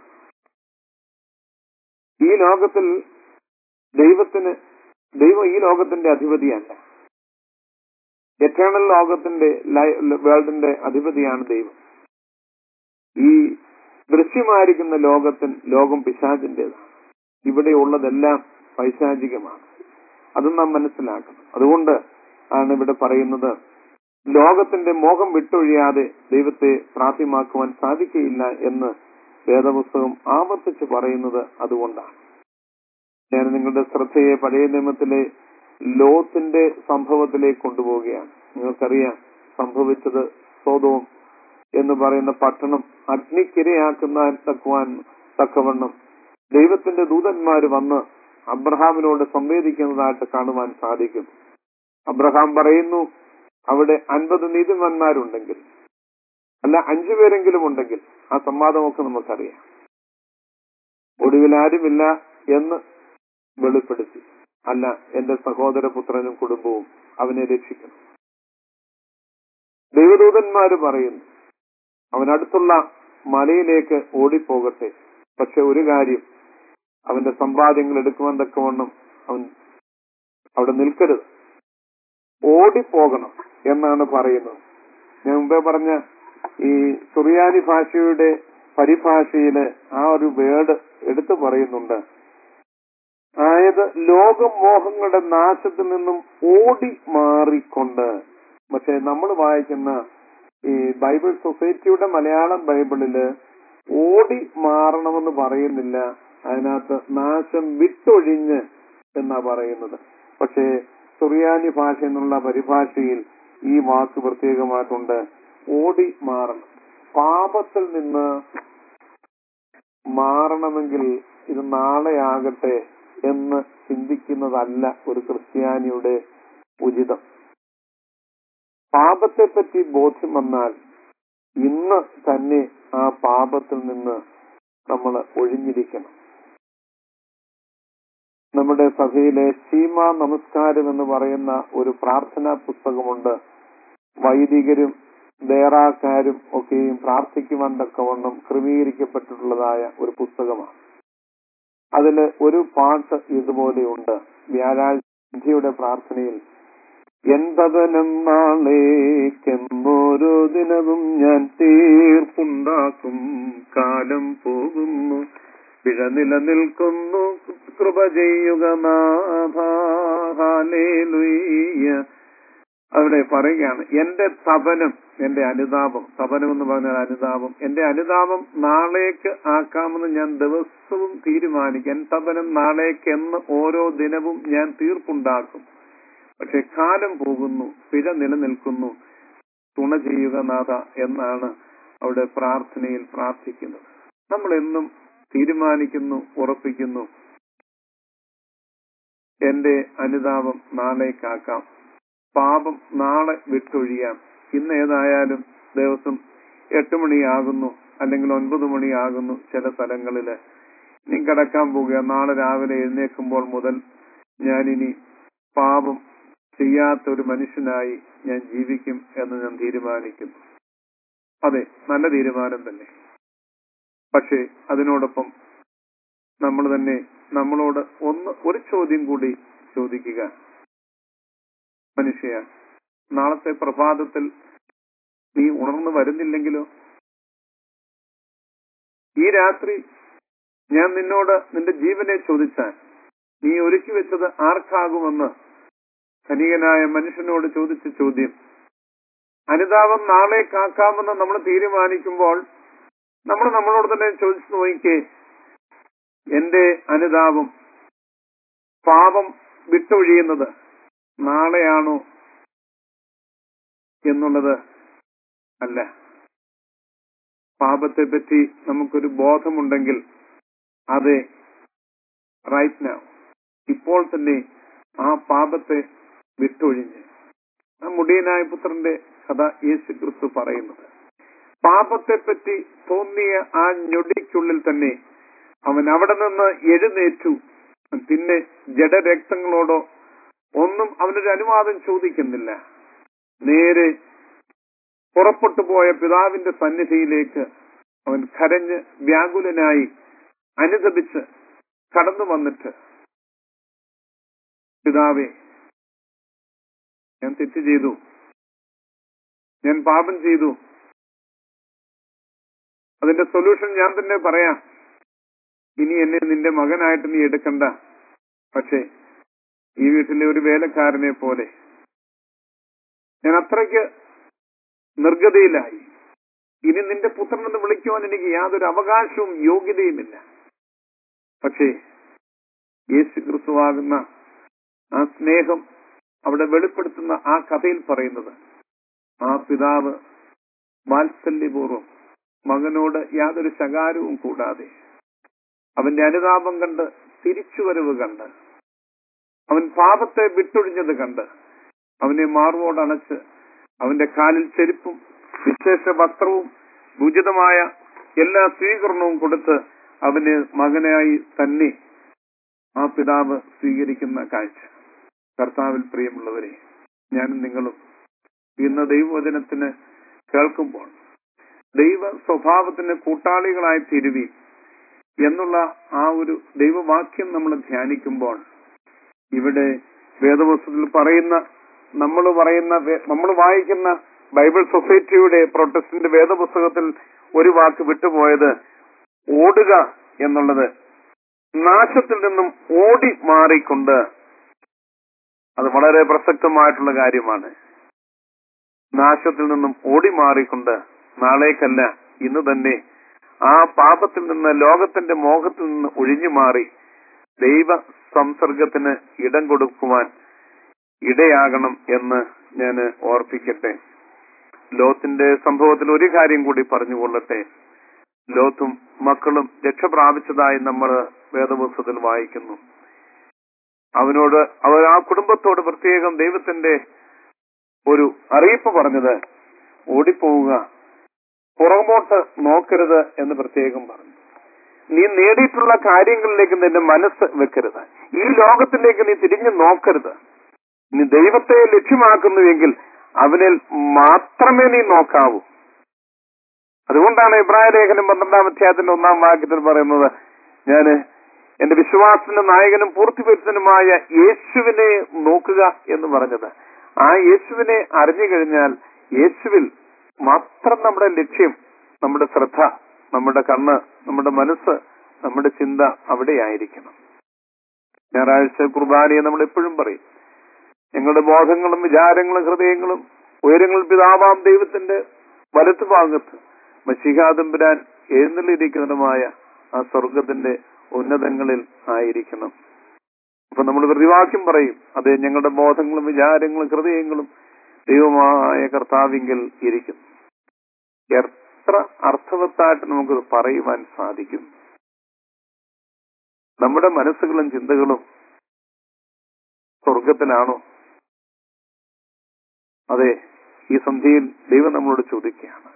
ഈ ലോകത്തിൽ ദൈവത്തിന് ദൈവം ഈ ലോകത്തിന്റെ അധിപതിയല്ല എറ്റേണൽ ലോകത്തിന്റെ ലൈ- വേൾഡിന്റെ അധിപതിയാണ് ദൈവം ഈ ദൃശ്യമായിരിക്കുന്ന ലോകത്തിൽ ലോകം പിശാചിന്റേതാണ് ഇവിടെയുള്ളതെല്ലാം പൈശാചികമാണ് അതും നാം മനസ്സിലാക്കണം അതുകൊണ്ട് ആണ് ഇവിടെ പറയുന്നത് ലോകത്തിന്റെ മോഹം വിട്ടൊഴിയാതെ ദൈവത്തെ പ്രാപ്യമാക്കുവാൻ സാധിക്കയില്ല എന്ന് വേദപുസ്തകം ആവർത്തിച്ച് പറയുന്നത് അതുകൊണ്ടാണ് ഞാൻ നിങ്ങളുടെ ശ്രദ്ധയെ പഴയ നിയമത്തിലെ ലോത്തിന്റെ സംഭവത്തിലേക്ക് കൊണ്ടുപോവുകയാണ് നിങ്ങൾക്കറിയാം സംഭവിച്ചത് സോതോം എന്ന് പറയുന്ന പട്ടണം അഗ്നിക്കിരയാക്കുന്ന തക്കുവാൻ തക്കവണ്ണം ദൈവത്തിന്റെ ദൂതന്മാര് വന്ന് അബ്രഹാമിനോട് സംവേദിക്കുന്നതായിട്ട് കാണുവാൻ സാധിക്കും അബ്രഹാം പറയുന്നു അവിടെ അൻപത് നീതിമാന്മാരുണ്ടെങ്കിൽ അല്ല അഞ്ചു പേരെങ്കിലും ഉണ്ടെങ്കിൽ ആ സംവാദമൊക്കെ നമുക്കറിയാം ഒടുവിൽ ആരുമില്ല എന്ന് വെളിപ്പെടുത്തി അല്ല എന്റെ സഹോദരപുത്രനും കുടുംബവും അവനെ രക്ഷിക്കണം ദൈവദൂതന്മാര് പറയുന്നു അവൻ അടുത്തുള്ള മലയിലേക്ക് ഓടിപ്പോകട്ടെ പക്ഷെ ഒരു കാര്യം അവന്റെ സമ്പാദ്യങ്ങൾ എടുക്കുവാൻ തക്കവണ്ണം അവൻ അവിടെ നിൽക്കരുത് ഓടിപ്പോകണം എന്നാണ് പറയുന്നത് ഞാൻ മുമ്പേ പറഞ്ഞ ഈ സുറിയാനി ഭാഷയുടെ പരിഭാഷയില് ആ ഒരു വേർഡ് എടുത്തു പറയുന്നുണ്ട് അതായത് ലോകമോഹങ്ങളുടെ നാശത്തിൽ നിന്നും ഓടി മാറിക്കൊണ്ട് പക്ഷെ നമ്മൾ വായിക്കുന്ന ഈ ബൈബിൾ സൊസൈറ്റിയുടെ മലയാളം ബൈബിളില് ഓടി മാറണമെന്ന് പറയുന്നില്ല അതിനകത്ത് നാശം വിട്ടൊഴിഞ്ഞ് എന്നാ പറയുന്നത് പക്ഷേ സുറിയാനി ഭാഷ എന്നുള്ള പരിഭാഷയിൽ ഈ വാക്ക് പ്രത്യേകമായിട്ടുണ്ട് ഓടി മാറണം പാപത്തിൽ നിന്ന് മാറണമെങ്കിൽ ഇത് നാളെയാകട്ടെ എന്ന് ചിന്തിക്കുന്നതല്ല ഒരു ക്രിസ്ത്യാനിയുടെ ഉചിതം പാപത്തെപ്പറ്റി ബോധ്യം വന്നാൽ ഇന്ന് തന്നെ ആ പാപത്തിൽ നിന്ന് നമ്മൾ ഒഴിഞ്ഞിരിക്കണം നമ്മുടെ സഭയിലെ സീമ നമസ്കാരം എന്ന് പറയുന്ന ഒരു പ്രാർത്ഥനാ പുസ്തകമുണ്ട് വൈദികരും ദേറാക്കാരും ഒക്കെയും പ്രാർത്ഥിക്കുവാൻ തക്കവണ്ണം ക്രമീകരിക്കപ്പെട്ടിട്ടുള്ളതായ ഒരു പുസ്തകമാണ് അതിൽ ഒരു പാട്ട് ഇതുപോലെയുണ്ട് വ്യാഴാഴ്ചയുടെ പ്രാർത്ഥനയിൽ എന്തവനം നാളേക്കെന്നോരോ ദിനവും ഞാൻ തീർപ്പുണ്ടാക്കും കാലം പോകുന്നു പിഴ നിലനിൽക്കുന്നു കൃപ ചെയ്യുക നാഥാലേലുയ്യ അവിടെ പറയുകയാണ് എന്റെ തപനം എന്റെ അനുതാപം തപനം എന്ന് പറഞ്ഞാൽ അനുതാപം എന്റെ അനുതാപം നാളേക്ക് ആക്കാമെന്ന് ഞാൻ ദിവസവും തീരുമാനിക്കും എൻ തപനം നാളേക്ക് എന്ന് ഓരോ ദിനവും ഞാൻ തീർപ്പുണ്ടാക്കും പക്ഷെ കാലം പോകുന്നു പിഴ നിലനിൽക്കുന്നു തുണ ചെയ്യുക നാഥ എന്നാണ് അവിടെ പ്രാർത്ഥനയിൽ പ്രാർത്ഥിക്കുന്നത് നമ്മൾ എന്നും തീരുമാനിക്കുന്നു ഉറപ്പിക്കുന്നു എന്റെ അനുതാപം നാളേക്കാക്കാം പാപം നാളെ വിട്ടൊഴിയാം ഇന്ന് ഏതായാലും ദിവസം എട്ട് മണിയാകുന്നു അല്ലെങ്കിൽ ഒൻപത് മണിയാകുന്നു ചില സ്ഥലങ്ങളില് ഇനി കിടക്കാൻ പോകുക നാളെ രാവിലെ എഴുന്നേൽക്കുമ്പോൾ മുതൽ ഞാനിനി പാപം ചെയ്യാത്ത ഒരു മനുഷ്യനായി ഞാൻ ജീവിക്കും എന്ന് ഞാൻ തീരുമാനിക്കുന്നു അതെ നല്ല തീരുമാനം തന്നെ പക്ഷേ അതിനോടൊപ്പം നമ്മൾ തന്നെ നമ്മളോട് ഒന്ന് ഒരു ചോദ്യം കൂടി ചോദിക്കുക മനുഷ്യ നാളത്തെ പ്രഭാതത്തിൽ നീ ഉണർന്നു വരുന്നില്ലെങ്കിലോ ഈ രാത്രി ഞാൻ നിന്നോട് നിന്റെ ജീവനെ ചോദിച്ചാൽ നീ ഒരുക്കി വെച്ചത് ആർക്കാകുമെന്ന് ധനികനായ മനുഷ്യനോട് ചോദിച്ച ചോദ്യം അനുതാപം നാളെ കാക്കാമെന്ന് നമ്മൾ തീരുമാനിക്കുമ്പോൾ നമ്മൾ നമ്മളോട് തന്നെ ചോദിച്ചു നോക്കിക്കേ എന്റെ അനുതാപം പാപം വിട്ടൊഴിയുന്നത് നാളെയാണോ എന്നുള്ളത് അല്ല പാപത്തെ പറ്റി നമുക്കൊരു ബോധമുണ്ടെങ്കിൽ അതെ റൈറ്റ് നൗ ഇപ്പോൾ തന്നെ ആ പാപത്തെ വിട്ടൊഴിഞ്ഞ് ആ മുടിയനായ പുത്രന്റെ കഥ യേശു ക്രിസ്തു പറയുന്നത് പാപത്തെ പറ്റി തോന്നിയ ആ ഞൊടിക്കുള്ളിൽ തന്നെ അവൻ അവിടെ നിന്ന് എഴുന്നേറ്റു പിന്നെ ജഡരക്തങ്ങളോടോ ഒന്നും അവനൊരു അനുവാദം ചോദിക്കുന്നില്ല നേരെ പുറപ്പെട്ടു പോയ പിതാവിന്റെ സന്നിധിയിലേക്ക് അവൻ കരഞ്ഞ് വ്യാകുലനായി അനുദപിച്ച് കടന്നു വന്നിട്ട് പിതാവേ ഞാൻ തെറ്റ് ചെയ്തു ഞാൻ പാപം ചെയ്തു അതിന്റെ സൊല്യൂഷൻ ഞാൻ തന്നെ പറയാം ഇനി എന്നെ നിന്റെ മകനായിട്ട് നീ എടുക്കണ്ട പക്ഷേ ഈ വീട്ടിലെ ഒരു വേലക്കാരനെ പോലെ ഞാൻ അത്രയ്ക്ക് നിർഗതയിലായി ഇനി നിന്റെ പുത്രനെന്ന് വിളിക്കുവാൻ എനിക്ക് യാതൊരു അവകാശവും യോഗ്യതയുമില്ല പക്ഷേ യേശു ക്രിസ്തുവാകുന്ന ആ സ്നേഹം അവിടെ വെളിപ്പെടുത്തുന്ന ആ കഥയിൽ പറയുന്നത് ആ പിതാവ് വാത്സല്യപൂർവ്വം മകനോട് യാതൊരു ശകാരവും കൂടാതെ അവന്റെ അനുതാപം കണ്ട് തിരിച്ചുവരവ് കണ്ട് അവൻ പാപത്തെ വിട്ടൊഴിഞ്ഞത് കണ്ട് അവനെ മാർവോടണച്ച് അവന്റെ കാലിൽ ചെരുപ്പും വിശേഷ വസ്ത്രവും ഉചിതമായ എല്ലാ സ്വീകരണവും കൊടുത്ത് അവന് മകനായി തന്നെ ആ പിതാവ് സ്വീകരിക്കുന്ന കാഴ്ച കർത്താവിൽ പ്രിയമുള്ളവരെ ഞാനും നിങ്ങളും ഇന്ന് ദൈവവചനത്തിന് കേൾക്കുമ്പോൾ ദൈവ സ്വഭാവത്തിന് കൂട്ടാളികളായി തിരുവി എന്നുള്ള ആ ഒരു ദൈവവാക്യം നമ്മൾ ധ്യാനിക്കുമ്പോൾ ഇവിടെ വേദപുസ്തകത്തിൽ പറയുന്ന നമ്മൾ പറയുന്ന നമ്മൾ വായിക്കുന്ന ബൈബിൾ സൊസൈറ്റിയുടെ പ്രൊട്ടസ്റ്റിന്റെ വേദപുസ്തകത്തിൽ ഒരു വാക്ക് വിട്ടുപോയത് ഓടുക എന്നുള്ളത് നാശത്തിൽ നിന്നും ഓടി മാറിക്കൊണ്ട് അത് വളരെ പ്രസക്തമായിട്ടുള്ള കാര്യമാണ് നാശത്തിൽ നിന്നും ഓടി മാറിക്കൊണ്ട് നാളേക്കല്ല ഇന്ന് തന്നെ ആ പാപത്തിൽ നിന്ന് ലോകത്തിന്റെ മോഹത്തിൽ നിന്ന് ഒഴിഞ്ഞു മാറി ദൈവ സംസർഗത്തിന് ഇടം കൊടുക്കുവാൻ ഇടയാകണം എന്ന് ഞാൻ ഓർപ്പിക്കട്ടെ ലോത്തിന്റെ സംഭവത്തിൽ ഒരു കാര്യം കൂടി പറഞ്ഞുകൊള്ളട്ടെ ലോത്തും മക്കളും രക്ഷ പ്രാപിച്ചതായി നമ്മൾ വേദപുസ്തകത്തിൽ വായിക്കുന്നു അവനോട് അവർ ആ കുടുംബത്തോട് പ്രത്യേകം ദൈവത്തിന്റെ ഒരു അറിയിപ്പ് പറഞ്ഞത് ഓടിപ്പോവുക പുറകോട്ട് നോക്കരുത് എന്ന് പ്രത്യേകം പറഞ്ഞു നീ നേടിയിട്ടുള്ള കാര്യങ്ങളിലേക്ക് നിന്റെ മനസ്സ് വെക്കരുത് ഈ ലോകത്തിലേക്ക് നീ തിരിഞ്ഞു നോക്കരുത് നീ ദൈവത്തെ ലക്ഷ്യമാക്കുന്നുവെങ്കിൽ അവനിൽ മാത്രമേ നീ നോക്കാവൂ അതുകൊണ്ടാണ് ഇബ്രാഹിം ലേഖനം പന്ത്രണ്ടാം അധ്യായത്തിന്റെ ഒന്നാം വാക്യത്തിൽ പറയുന്നത് ഞാന് എന്റെ വിശ്വാസത്തിന്റെ നായകനും പൂർത്തിവരുത്തനുമായ യേശുവിനെ നോക്കുക എന്ന് പറഞ്ഞത് ആ യേശുവിനെ അറിഞ്ഞു കഴിഞ്ഞാൽ യേശുവിൽ മാത്രം നമ്മുടെ ലക്ഷ്യം നമ്മുടെ ശ്രദ്ധ നമ്മുടെ കണ്ണ് നമ്മുടെ മനസ്സ് നമ്മുടെ ചിന്ത അവിടെയായിരിക്കണം ഞായറാഴ്ച കുർബാനയെ നമ്മൾ എപ്പോഴും പറയും ഞങ്ങളുടെ ബോധങ്ങളും വിചാരങ്ങളും ഹൃദയങ്ങളും ഉയരങ്ങളിൽ പിതാവാം ദൈവത്തിന്റെ വലത്ത് ഭാഗത്ത് മഷിഹാദമ്പുരാൻ എഴുന്നള്ളിരിക്കുന്നതുമായ ആ സ്വർഗത്തിന്റെ ഉന്നതങ്ങളിൽ ആയിരിക്കണം അപ്പൊ നമ്മൾ പ്രതിവാക്യം പറയും അതെ ഞങ്ങളുടെ ബോധങ്ങളും വിചാരങ്ങളും ഹൃദയങ്ങളും ദൈവമായ കർത്താവിങ്കിൽ ഇരിക്കും എത്ര അർത്ഥവത്തായിട്ട് നമുക്കത് പറയുവാൻ സാധിക്കും നമ്മുടെ മനസ്സുകളും ചിന്തകളും സ്വർഗത്തിലാണോ അതെ ഈ സന്ധ്യയിൽ ദൈവം നമ്മളോട് ചോദിക്കുകയാണ്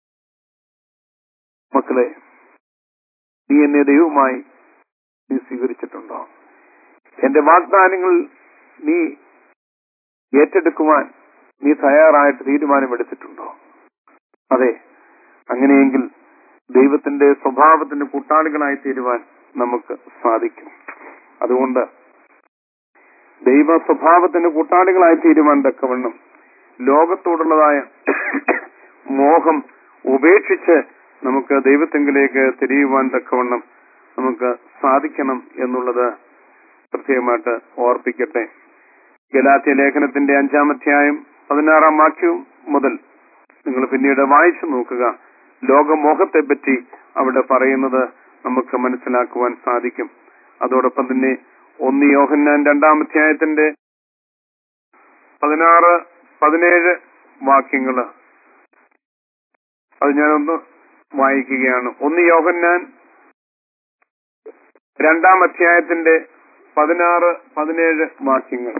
മക്കളെ നീ എന്നെ ദൈവമായി നീ സ്വീകരിച്ചിട്ടുണ്ടോ എന്റെ വാഗ്ദാനങ്ങൾ നീ ഏറ്റെടുക്കുവാൻ നീ തയ്യാറായിട്ട് തീരുമാനമെടുത്തിട്ടുണ്ടോ അതെ അങ്ങനെയെങ്കിൽ ദൈവത്തിന്റെ സ്വഭാവത്തിന്റെ കൂട്ടാളികളായി തീരുവാൻ നമുക്ക് സാധിക്കും അതുകൊണ്ട് ദൈവ സ്വഭാവത്തിന്റെ കൂട്ടാളികളായി തീരുവാൻ തക്കവണ്ണം ലോകത്തോടുള്ളതായ മോഹം ഉപേക്ഷിച്ച് നമുക്ക് ദൈവത്തെങ്കിലേക്ക് തിരിയുവാൻ തക്കവണ്ണം നമുക്ക് സാധിക്കണം എന്നുള്ളത് പ്രത്യേകമായിട്ട് ഓർപ്പിക്കട്ടെ ഗലാത്യ ലേഖനത്തിന്റെ അഞ്ചാം അധ്യായം പതിനാറാം വാക്യവും മുതൽ നിങ്ങൾ പിന്നീട് വായിച്ചു നോക്കുക ലോകമോഹത്തെ പറ്റി അവിടെ പറയുന്നത് നമുക്ക് മനസ്സിലാക്കുവാൻ സാധിക്കും അതോടൊപ്പം തന്നെ ഒന്ന് യോഹന്നാൻ രണ്ടാം അധ്യായത്തിന്റെ പതിനാറ് പതിനേഴ് വാക്യങ്ങള് അത് ഞാനൊന്ന് വായിക്കുകയാണ് ഒന്ന് യോഹന്നാൻ രണ്ടാം അധ്യായത്തിന്റെ പതിനാറ് പതിനേഴ് വാക്യങ്ങൾ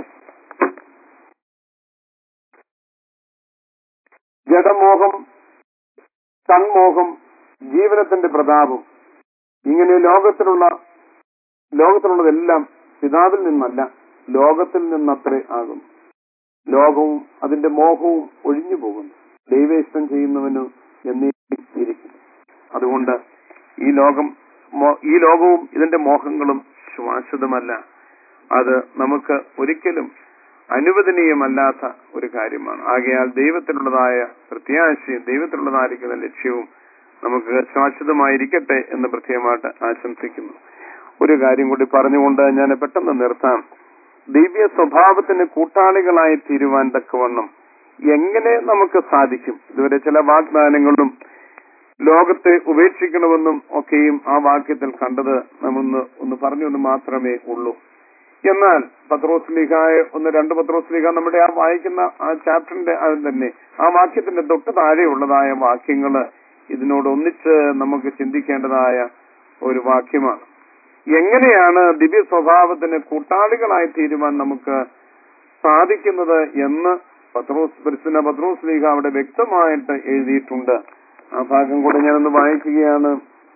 ജഡമോഹം സൺമോഹം ജീവനത്തിന്റെ പ്രതാപം ഇങ്ങനെ ലോകത്തിലുള്ള ലോകത്തിലുള്ളതെല്ലാം പിതാവിൽ നിന്നല്ല ലോകത്തിൽ നിന്നത്രേ ആകും ലോകവും അതിന്റെ മോഹവും ഒഴിഞ്ഞു പോകുന്നു ദൈവേഷ്ടം ചെയ്യുന്നവനു എന്നേക്കും അതുകൊണ്ട് ഈ ലോകം മോ- ഈ ലോകവും ഇതിന്റെ മോഹങ്ങളും ശാശ്വതമല്ല അത് നമുക്ക് ഒരിക്കലും അനുവദനീയമല്ലാത്ത ഒരു കാര്യമാണ് ആകയാൽ ദൈവത്തിലുള്ളതായ പ്രത്യാശയും ദൈവത്തിലുള്ളതായിരിക്കുന്ന ലക്ഷ്യവും നമുക്ക് ശാശ്വതമായിരിക്കട്ടെ എന്ന് പ്രത്യേകമായിട്ട് ആശംസിക്കുന്നു ഒരു കാര്യം കൂടി പറഞ്ഞുകൊണ്ട് ഞാൻ പെട്ടെന്ന് നിർത്താം ദിവ്യ സ്വഭാവത്തിന് കൂട്ടാളികളായി തീരുവാൻ തക്കവണ്ണം എങ്ങനെ നമുക്ക് സാധിക്കും ഇതുവരെ ചില വാഗ്ദാനങ്ങളും ലോകത്തെ ഉപേക്ഷിക്കണമെന്നും ഒക്കെയും ആ വാക്യത്തിൽ കണ്ടത് നമ്മൊന്ന് ഒന്ന് പറഞ്ഞൊന്ന് മാത്രമേ ഉള്ളൂ എന്നാൽ പത്രോസ് ലീഗായ ഒന്ന് രണ്ട് പത്രോസ് ലീഗ നമ്മുടെ ആ വായിക്കുന്ന ആ ചാപ്റ്ററിന്റെ അത് തന്നെ ആ വാക്യത്തിന്റെ തൊട്ട് താഴെയുള്ളതായ വാക്യങ്ങള് ഇതിനോട് ഒന്നിച്ച് നമുക്ക് ചിന്തിക്കേണ്ടതായ ഒരു വാക്യമാണ് എങ്ങനെയാണ് ദിവ്യ സ്വഭാവത്തിന് കൂട്ടാളികളായി തീരുവാൻ നമുക്ക് സാധിക്കുന്നത് എന്ന് പത്രോസ് പരിസ്ഥിതി പത്രോസ് ലീഗ അവിടെ വ്യക്തമായിട്ട് എഴുതിയിട്ടുണ്ട് ആ ഭാഗം കൂടെ ഞാനൊന്ന് വായിക്കുകയാണ്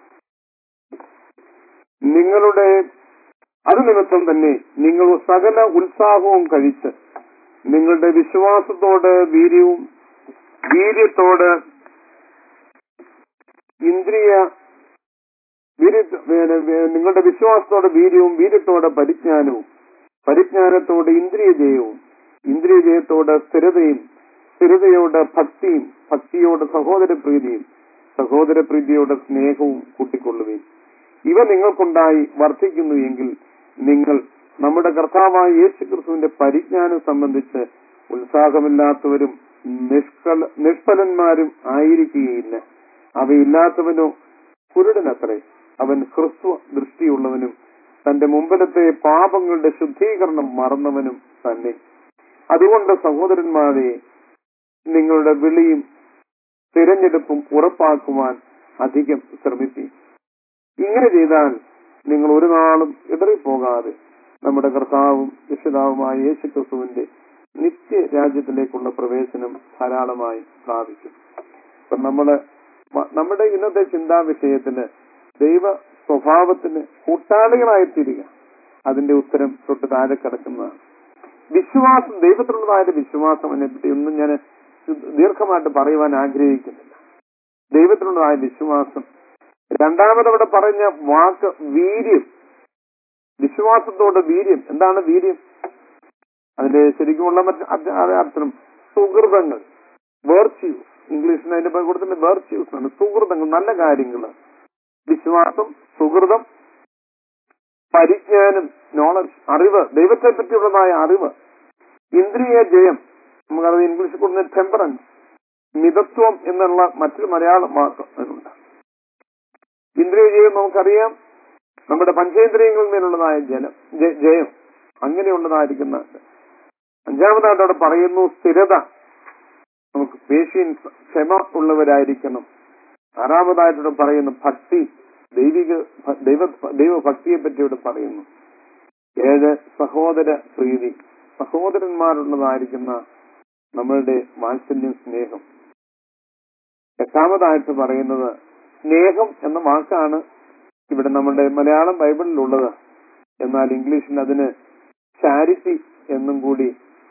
നിങ്ങളുടെ അത് നിമിത്തം തന്നെ നിങ്ങൾ സകല ഉത്സാഹവും കഴിച്ച് നിങ്ങളുടെ വിശ്വാസത്തോട് വീര്യവും വീര്യത്തോട് ഇന്ദ്രിയ വീര്യ നിങ്ങളുടെ വിശ്വാസത്തോട് വീര്യവും വീര്യത്തോട് പരിജ്ഞാനവും പരിജ്ഞാനത്തോട് ഇന്ദ്രിയജയവും ഇന്ദ്രിയജയത്തോട് സ്ഥിരതയും സ്ഥിരതയോട് ഭക്തിയും ഭക്തിയോട് സഹോദരപ്രീതിയും സഹോദരപ്രീതിയോട് സ്നേഹവും കൂട്ടിക്കൊള്ളുകയും ഇവ നിങ്ങൾക്കുണ്ടായി വർദ്ധിക്കുന്നു എങ്കിൽ നിങ്ങൾ നമ്മുടെ കർത്താവായ യേശു ക്രിസ്തുവിന്റെ പരിജ്ഞാനം സംബന്ധിച്ച് ഉത്സാഹമില്ലാത്തവരും നിഷ്കള നിഷ്ഫലന്മാരും ആയിരിക്കുകയില്ല അവയില്ലാത്തവനോ കുരുടനത്രേ അവൻ ഹ്രസ്വ ദൃഷ്ടിയുള്ളവനും തന്റെ മുമ്പിലത്തെ പാപങ്ങളുടെ ശുദ്ധീകരണം മറന്നവനും തന്നെ അതുകൊണ്ട് സഹോദരന്മാരെ നിങ്ങളുടെ വിളിയും തിരഞ്ഞെടുപ്പും ഉറപ്പാക്കുവാൻ അധികം ശ്രമിപ്പി ഇങ്ങനെ ചെയ്താൽ നിങ്ങൾ ഒരു നാളും ഇടറിപ്പോകാതെ നമ്മുടെ കർത്താവും രക്ഷിതാവുമായ യേശു ക്രിസ്തുവിന്റെ നിത്യ രാജ്യത്തിലേക്കുള്ള പ്രവേശനം ധാരാളമായി പ്രാപിക്കും അപ്പൊ നമ്മള് മ- നമ്മുടെ ഇന്നത്തെ ചിന്താ വിഷയത്തിന് ദൈവ സ്വഭാവത്തിന് കൂട്ടാളികളായി തീരുക അതിന്റെ ഉത്തരം തൊട്ട് താഴെ കിടക്കുന്നതാണ് വിശ്വാസം ദൈവത്തിലുള്ളതായ വിശ്വാസം എന്നെ പറ്റി ഒന്നും ഞാൻ ദീർഘമായിട്ട് പറയുവാൻ ആഗ്രഹിക്കുന്നില്ല ദൈവത്തിലുള്ളതായ വിശ്വാസം രണ്ടാമത് അവിടെ പറഞ്ഞ വാക്ക് വീര്യം വിശ്വാസത്തോട് വീര്യം എന്താണ് വീര്യം അതിന്റെ ശരിക്കുമുള്ള മറ്റ് അർത്ഥ- അത് അർത്ഥം സുഹൃതങ്ങൾ വേർച്യൂസ് ഇംഗ്ലീഷിന് അതിന്റെ പേര് കൊടുത്തിട്ടുണ്ട് വേർച്യൂസ് ആണ് സുഹൃതങ്ങൾ നല്ല കാര്യങ്ങൾ വിശ്വാസം സുഹൃതം പരിജ്ഞാനം നോളജ് അറിവ് ദൈവത്തെ പറ്റിയുള്ളതായ അറിവ് ഇന്ദ്രിയ ജയം നമുക്കത് ഇംഗ്ലീഷിൽ കൊടുക്കുന്ന ടെമ്പറൻസ് മിതത്വം എന്നുള്ള മറ്റൊരു മലയാളം വാക്ക് അതിനുണ്ട് ഇന്ദ്രിയ ജയം നമുക്കറിയാം നമ്മുടെ പഞ്ചേന്ദ്രിയങ്ങളിൽ മേലുള്ളതായ ജനം ജ- ജയം അങ്ങനെയുള്ളതായിരിക്കുന്ന അഞ്ചാമതായിട്ട് അവിടെ പറയുന്നു സ്ഥിരത നമുക്ക് പേഷ്യൻസ് ക്ഷമ ഉള്ളവരായിരിക്കണം ആറാമതായിട്ട് ഇവിടെ പറയുന്നു ഭക്തി ദൈവിക ഭ- ദൈവ ദൈവഭക്തിയെ പറ്റി ഇവിടെ പറയുന്നു ഏഴ് സഹോദര പ്രീതി സഹോദരന്മാരുള്ളതായിരിക്കുന്ന നമ്മളുടെ വാത്സല്യം സ്നേഹം എട്ടാമതായിട്ട് പറയുന്നത് സ്നേഹം എന്ന വാക്കാണ് ഇവിടെ നമ്മുടെ മലയാളം ബൈബിളിലുള്ളത് എന്നാൽ ഇംഗ്ലീഷിൽ അതിന് ചാരിറ്റി എന്നും കൂടി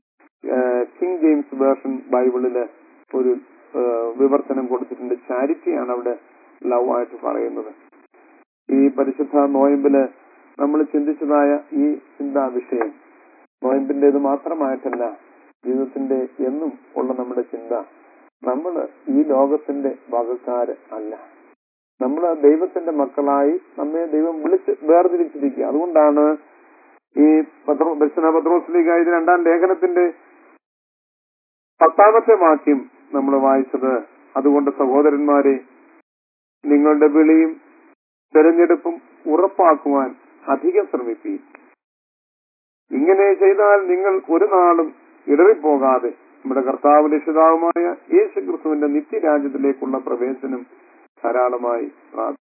കിങ് ജെയിംസ് വേർഷൻ ബൈബിളില് ഒരു ആ, വിവർത്തനം കൊടുത്തിട്ടുണ്ട് ചാരിറ്റിയാണ് അവിടെ ലവ് ആയിട്ട് പറയുന്നത് ഈ പരിശുദ്ധ നോയമ്പില് നമ്മൾ ചിന്തിച്ചതായ ഈ ചിന്താ വിഷയം നോയമ്പിന്റേത് മാത്രമായിട്ടല്ല ജീവിതത്തിന്റെ എന്നും ഉള്ള നമ്മുടെ ചിന്ത നമ്മൾ ഈ ലോകത്തിന്റെ വകക്കാര് അല്ല നമ്മൾ ദൈവത്തിന്റെ മക്കളായി നമ്മെ ദൈവം വിളിച്ച് വേർതിരിച്ചിരിക്കുക അതുകൊണ്ടാണ് ഈ പത്രോ ദക്ഷിണ പത്രോസ്ലിക ഇത് രണ്ടാം ലേഖനത്തിന്റെ പത്താമത്തെ വാക്യം നമ്മൾ വായിച്ചത് അതുകൊണ്ട് സഹോദരന്മാരെ നിങ്ങളുടെ വിളിയും തെരഞ്ഞെടുപ്പും ഉറപ്പാക്കുവാൻ അധികം ശ്രമിപ്പീൻ ഇങ്ങനെ ചെയ്താൽ നിങ്ങൾ ഒരു നാളും ഇടറിപ്പോകാതെ നമ്മുടെ കർത്താവ് രക്ഷിതാവുമായ യേശു ക്രിസ്തുവിന്റെ നിത്യരാജ്യത്തിലേക്കുള്ള പ്രവേശനം ധാരാളമായി പ്രാപിക്കും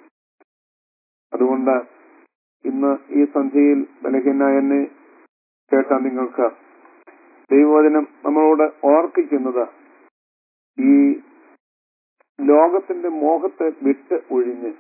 അതുകൊണ്ട് ഇന്ന് ഈ സന്ധ്യയിൽ ബലഹീന എന്നെ കേട്ട നിങ്ങൾക്ക് ദൈവവചനം നമ്മളോട് ഓർപ്പിക്കുന്നത് ഈ ലോകത്തിന്റെ മോഹത്തെ വിട്ട് ഒഴിഞ്ഞ്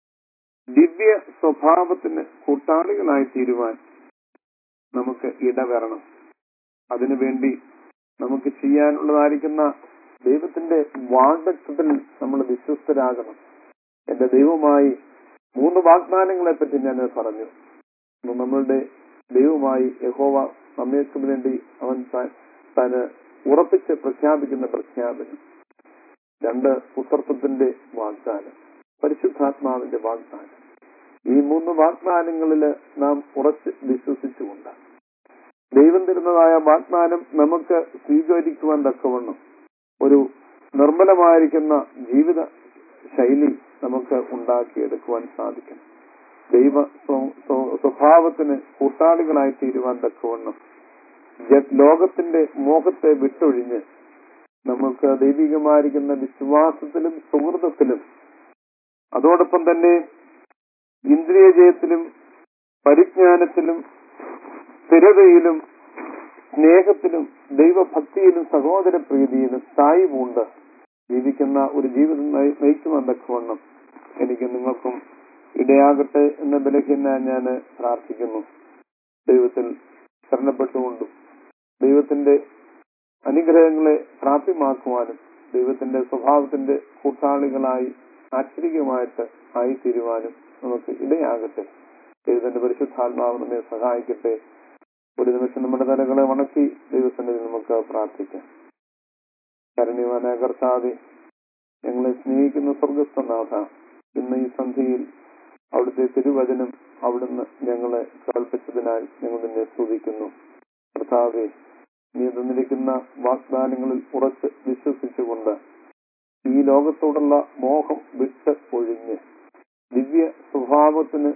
ദിവ്യ സ്വഭാവത്തിന് കൂട്ടാളികളായി തീരുവാൻ നമുക്ക് ഇടവരണം അതിനുവേണ്ടി നമുക്ക് ചെയ്യാനുള്ളതായിരിക്കുന്ന ദൈവത്തിന്റെ വാഗ്ദത്വത്തിൽ നമ്മൾ വിശ്വസ്തരാകണം എന്റെ ദൈവമായി മൂന്ന് വാഗ്ദാനങ്ങളെ പറ്റി ഞാൻ പറഞ്ഞു ഒന്ന് നമ്മളുടെ ദൈവമായി യഹോവ നമ്മൾക്ക് വേണ്ടി അവൻ താൻ താന് ഉറപ്പിച്ച് പ്രഖ്യാപിക്കുന്ന പ്രഖ്യാപനം രണ്ട് പുത്രത്വത്തിന്റെ വാഗ്ദാനം പരിശുദ്ധാത്മാവിന്റെ വാഗ്ദാനം ഈ മൂന്ന് വാഗ്ദാനങ്ങളിൽ നാം ഉറച്ച് വിശ്വസിച്ചുകൊണ്ട് ദൈവം തരുന്നതായ വാഗ്ദാനം നമുക്ക് സ്വീകരിക്കുവാൻ തക്കവണ്ണം ഒരു നിർമ്മലമായിരിക്കുന്ന ജീവിത ശൈലി നമുക്ക് ഉണ്ടാക്കിയെടുക്കുവാൻ സാധിക്കും ദൈവ സ്വ- സ്വ- സ്വഭാവത്തിന് കൂട്ടാളികളായി തീരുവാൻ തക്കവണ്ണം ജ- ലോകത്തിന്റെ മോഹത്തെ വിട്ടൊഴിഞ്ഞ് നമുക്ക് ദൈവികമായിരിക്കുന്ന വിശ്വാസത്തിലും സുഹൃതത്തിലും അതോടൊപ്പം തന്നെ ഇന്ദ്രിയജയത്തിലും പരിജ്ഞാനത്തിലും സ്ഥിരതയിലും സ്നേഹത്തിലും ദൈവഭക്തിയിലും സഹോദര പ്രീതിയിലും സ്ഥായി പൂണ്ട് ജീവിക്കുന്ന ഒരു ജീവിതം നയി- നയിക്കുവാൻ തക്കവണ്ണം എനിക്ക് നിങ്ങൾക്കും ഇടയാകട്ടെ എന്ന ബലഹീന ഞാൻ പ്രാർത്ഥിക്കുന്നു ദൈവത്തിൽ ശരണപ്പെട്ടുകൊണ്ടും ദൈവത്തിന്റെ അനുഗ്രഹങ്ങളെ പ്രാപ്യമാക്കുവാനും ദൈവത്തിന്റെ സ്വഭാവത്തിന്റെ കൂട്ടാളികളായി ആശ്ചര്യമായിട്ട് ആയിത്തീരുവാനും നമുക്ക് ഇടയാകട്ടെ ദൈവത്തിന്റെ പരിശുദ്ധാത്മാവ് നമ്മെ സഹായിക്കട്ടെ ഒരു നിമിഷം നമ്മുടെ തലകളെ വണക്കി ദൈവസന്നിധി നമുക്ക് പ്രാർത്ഥിക്കാം കരുണ്യവാന കർത്താവെ ഞങ്ങളെ സ്നേഹിക്കുന്ന സ്വർഗസ്ഥനാഥ ഇന്ന് ഈ സന്ധ്യയിൽ അവിടുത്തെ തിരുവചനം അവിടുന്ന് ഞങ്ങളെ കൽപ്പിച്ചതിനാൽ ഞങ്ങൾ നിന്നെ സ്തുതിക്കുന്നു കർത്താവെ നീ തന്നിരിക്കുന്ന വാഗ്ദാനങ്ങളിൽ ഉറച്ച് വിശ്വസിച്ചുകൊണ്ട് ഈ ലോകത്തോടുള്ള മോഹം വിട്ട് ഒഴിഞ്ഞ് ദിവ്യ സ്വഭാവത്തിന്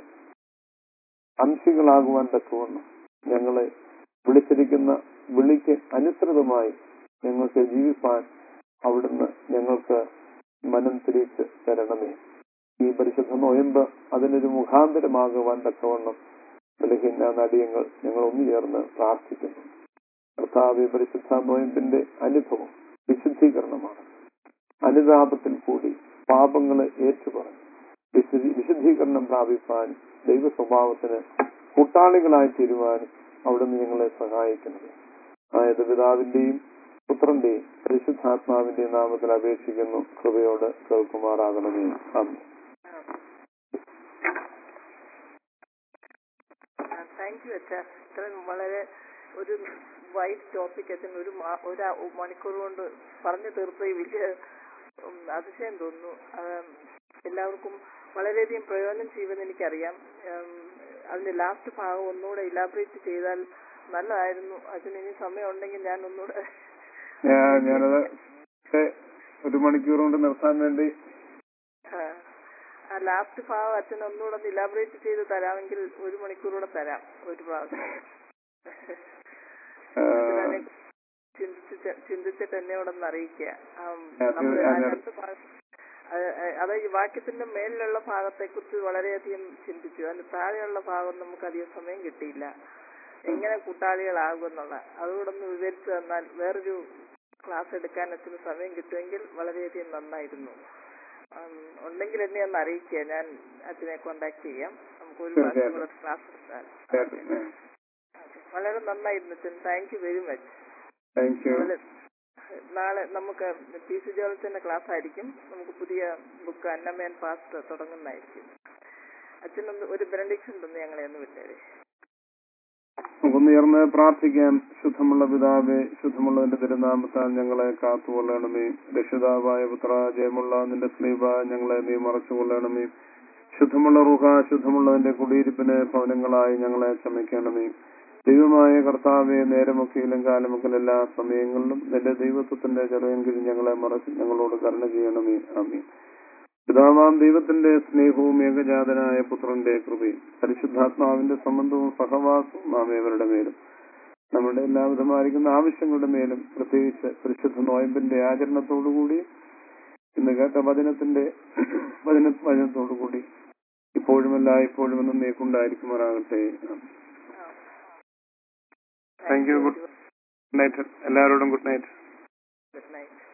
അംശികളാകുവാൻ തക്കവണ്ണം ഞങ്ങളെ വിളിച്ചിരിക്കുന്ന വിളിക്ക് അനുസൃതമായി ഞങ്ങൾക്ക് ജീവിപ്പാൻ അവിടുന്ന് ഞങ്ങൾക്ക് മനം തിരിച്ച് തരണമേ ഈ പരിശുദ്ധ നോയമ്പ് അതിനൊരു മുഖാന്തരമാകുവാൻ തക്കവണ്ണം ബലഹീന നടിയങ്ങൾ ഞങ്ങൾ ഒന്നു ചേർന്ന് പ്രാർത്ഥിക്കുന്നു കർത്താവ് പരിശുദ്ധ നോയമ്പിന്റെ അനുഭവം വിശുദ്ധീകരണമാണ് അനുതാപത്തിൽ കൂടി പാപങ്ങളെ ഏറ്റുപറഞ്ഞു വിശുദ്ധി വിശുദ്ധീകരണം പ്രാപിപ്പാൻ ദൈവ സ്വഭാവത്തിന് കൂട്ടാളികളായി തീരുവാനും അവിടുന്ന് ഞങ്ങളെ സഹായിക്കുന്നത് അതായത് പിതാവിന്റെയും പുത്രന്റെയും പരിശുദ്ധാത്മാവിന്റെയും നാമത്തിൽ അപേക്ഷിക്കുന്നു കൃപയോട് കേൾക്കുമാറാകണമേ ആമേൻ താങ്ക് യു അച്ഛ ഇത്രയും വളരെ ഒരു വൈഡ് ടോപ്പിക് അച്ഛൻ ഒരു മാ- ഒരു ആ- മണിക്കൂർ കൊണ്ട് പറഞ്ഞു തീർത്ത ഈ വലിയ ഉം, അതിശയം തോന്നുന്നു ആം, എല്ലാവർക്കും വളരെയധികം പ്രയോജനം ചെയ്യുമെന്ന് എനിക്കറിയാം ഉം, അതിന്റെ ലാസ്റ്റ് ഭാഗം ഒന്നുകൂടെ ഇലാബറേറ്റ് ചെയ്താൽ നല്ലതായിരുന്നു അച്ഛന് ഇനി സമയം ഉണ്ടെങ്കിൽ ഞാൻ ഒന്നുകൂടെ ഞാ- ഞാനത് പക്ഷേ ഒരു മണിക്കൂർ കൊണ്ട് നിർത്താൻ വേണ്ടി ആ, ആ ലാസ്റ്റ് ഭാഗം അച്ഛൻ ഒന്നുകൂടെ ഒന്ന് ഇലാബറേറ്റ് ചെയ്ത് തരാമെങ്കിൽ ഒരു മണിക്കൂറൂടെ തരാം ഒരു പ്രാവശ്യം ആ, അതിനെ ചിന്തിച്ച് ചിന്തിച്ചിട്ട് എന്നെ ഇവിടെ ഒന്ന് അറിയിക്കുക ആം, അത് നമ്മള് ആ ഞാൻ- രണ്ട് ഭാഗം അത് അത് ഈ വാക്യത്തിന്റെ മേലിലുള്ള ഭാഗത്തെ കുറിച്ച് വളരെയധികം ചിന്തിച്ചു അതിന് താഴെയുള്ള ഭാഗം നമുക്ക് അധികം സമയം കിട്ടിയില്ല എങ്ങനെ കൂട്ടാളികളാകുമെന്നുള്ള അതുകൂടെ ഒന്ന് വിവരിച്ചു തന്നാൽ വേറൊരു ക്ലാസ് എടുക്കാൻ അച്ഛന് സമയം കിട്ടുമെങ്കിൽ വളരെയധികം നന്നായിരുന്നു ആം, ഉണ്ടെങ്കിൽ എന്നെ ഒന്ന് അറിയിക്കുക ഞാൻ അച്ഛനെ കോണ്ടാക്ട് ചെയ്യാം നമുക്ക് ഒരു പ്രാവശ്യം കൂടെ ക്ലാസ് എടുക്കാൻ തീർച്ചയായിട്ടും. വളരെ നന്നായിരുന്നു അച്ഛൻ thank you very much thank you അതുപോലെ നാളെ നമുക്ക് പി സി ജോർജിന്റെ ക്ലാസ് ആയിരിക്കും നമുക്ക് പുതിയ ബുക്ക് അന്നമേൻ പാസ്റ്റ് തുടങ്ങുന്നതായിരിക്കും അച്ഛനൊന്ന് ഒരു ബെനഡിക്ഷൻ തന്ന് ഞങ്ങളെ ഒന്ന് വിട്ടേരെ നമുക്കൊന്നുയർന്ന് പ്രാർത്ഥിക്കാം ശുദ്ധമുള്ള പിതാവേ ശുദ്ധമുള്ളതിന്റെ തിരുനാമത്താൽ ഞങ്ങളെ കാത്തുകൊള്ളണമേ രക്ഷിതാവായ പുത്ര ജയമുള്ള നിന്റെ സ്ലീബ ഞങ്ങളെ നീ മറച്ചുകൊള്ളണമേ ശുദ്ധമുള്ള റുഹ ശുദ്ധമുള്ളതിന്റെ കുടിയിരിപ്പിന് ഭവനങ്ങളായി ഞങ്ങളെ ക്ഷമിക്കണമേ ദൈവമായ കർത്താവെ നേരമൊക്കെയിലും കാലമൊക്കെ എല്ലാ സമയങ്ങളിലും നിന്റെ ദൈവത്വത്തിന്റെ ചെറിയെങ്കിലും ഞങ്ങളെ മറച്ച് ഞങ്ങളോട് കരുണ ചെയ്യണമേ ആമീൻ പിതാവാം ദൈവത്തിന്റെ സ്നേഹവും ഏകജാതനായ പുത്രന്റെ കൃപയും പരിശുദ്ധാത്മാവിന്റെ സംബന്ധവും സഹവാസവും നാം ഏവരുടെ മേലും നമ്മുടെ എല്ലാവിധമായിരിക്കുന്ന ആവശ്യങ്ങളുടെ മേലും പ്രത്യേകിച്ച് പരിശുദ്ധ നോയമ്പിന്റെ ആചരണത്തോടുകൂടി ഇന്ന് കേട്ട വചനത്തിന്റെ വചന വചനത്തോടുകൂടി ഇപ്പോഴുമല്ല ഇപ്പോഴും എന്നും നീക്കുണ്ടായിരിക്കുമാറാകട്ടെ താങ്ക് യു ഗുഡ് നൈറ്റ് എല്ലാവരോടും ഗുഡ് നൈറ്റ് ഗുഡ് നൈറ്റ്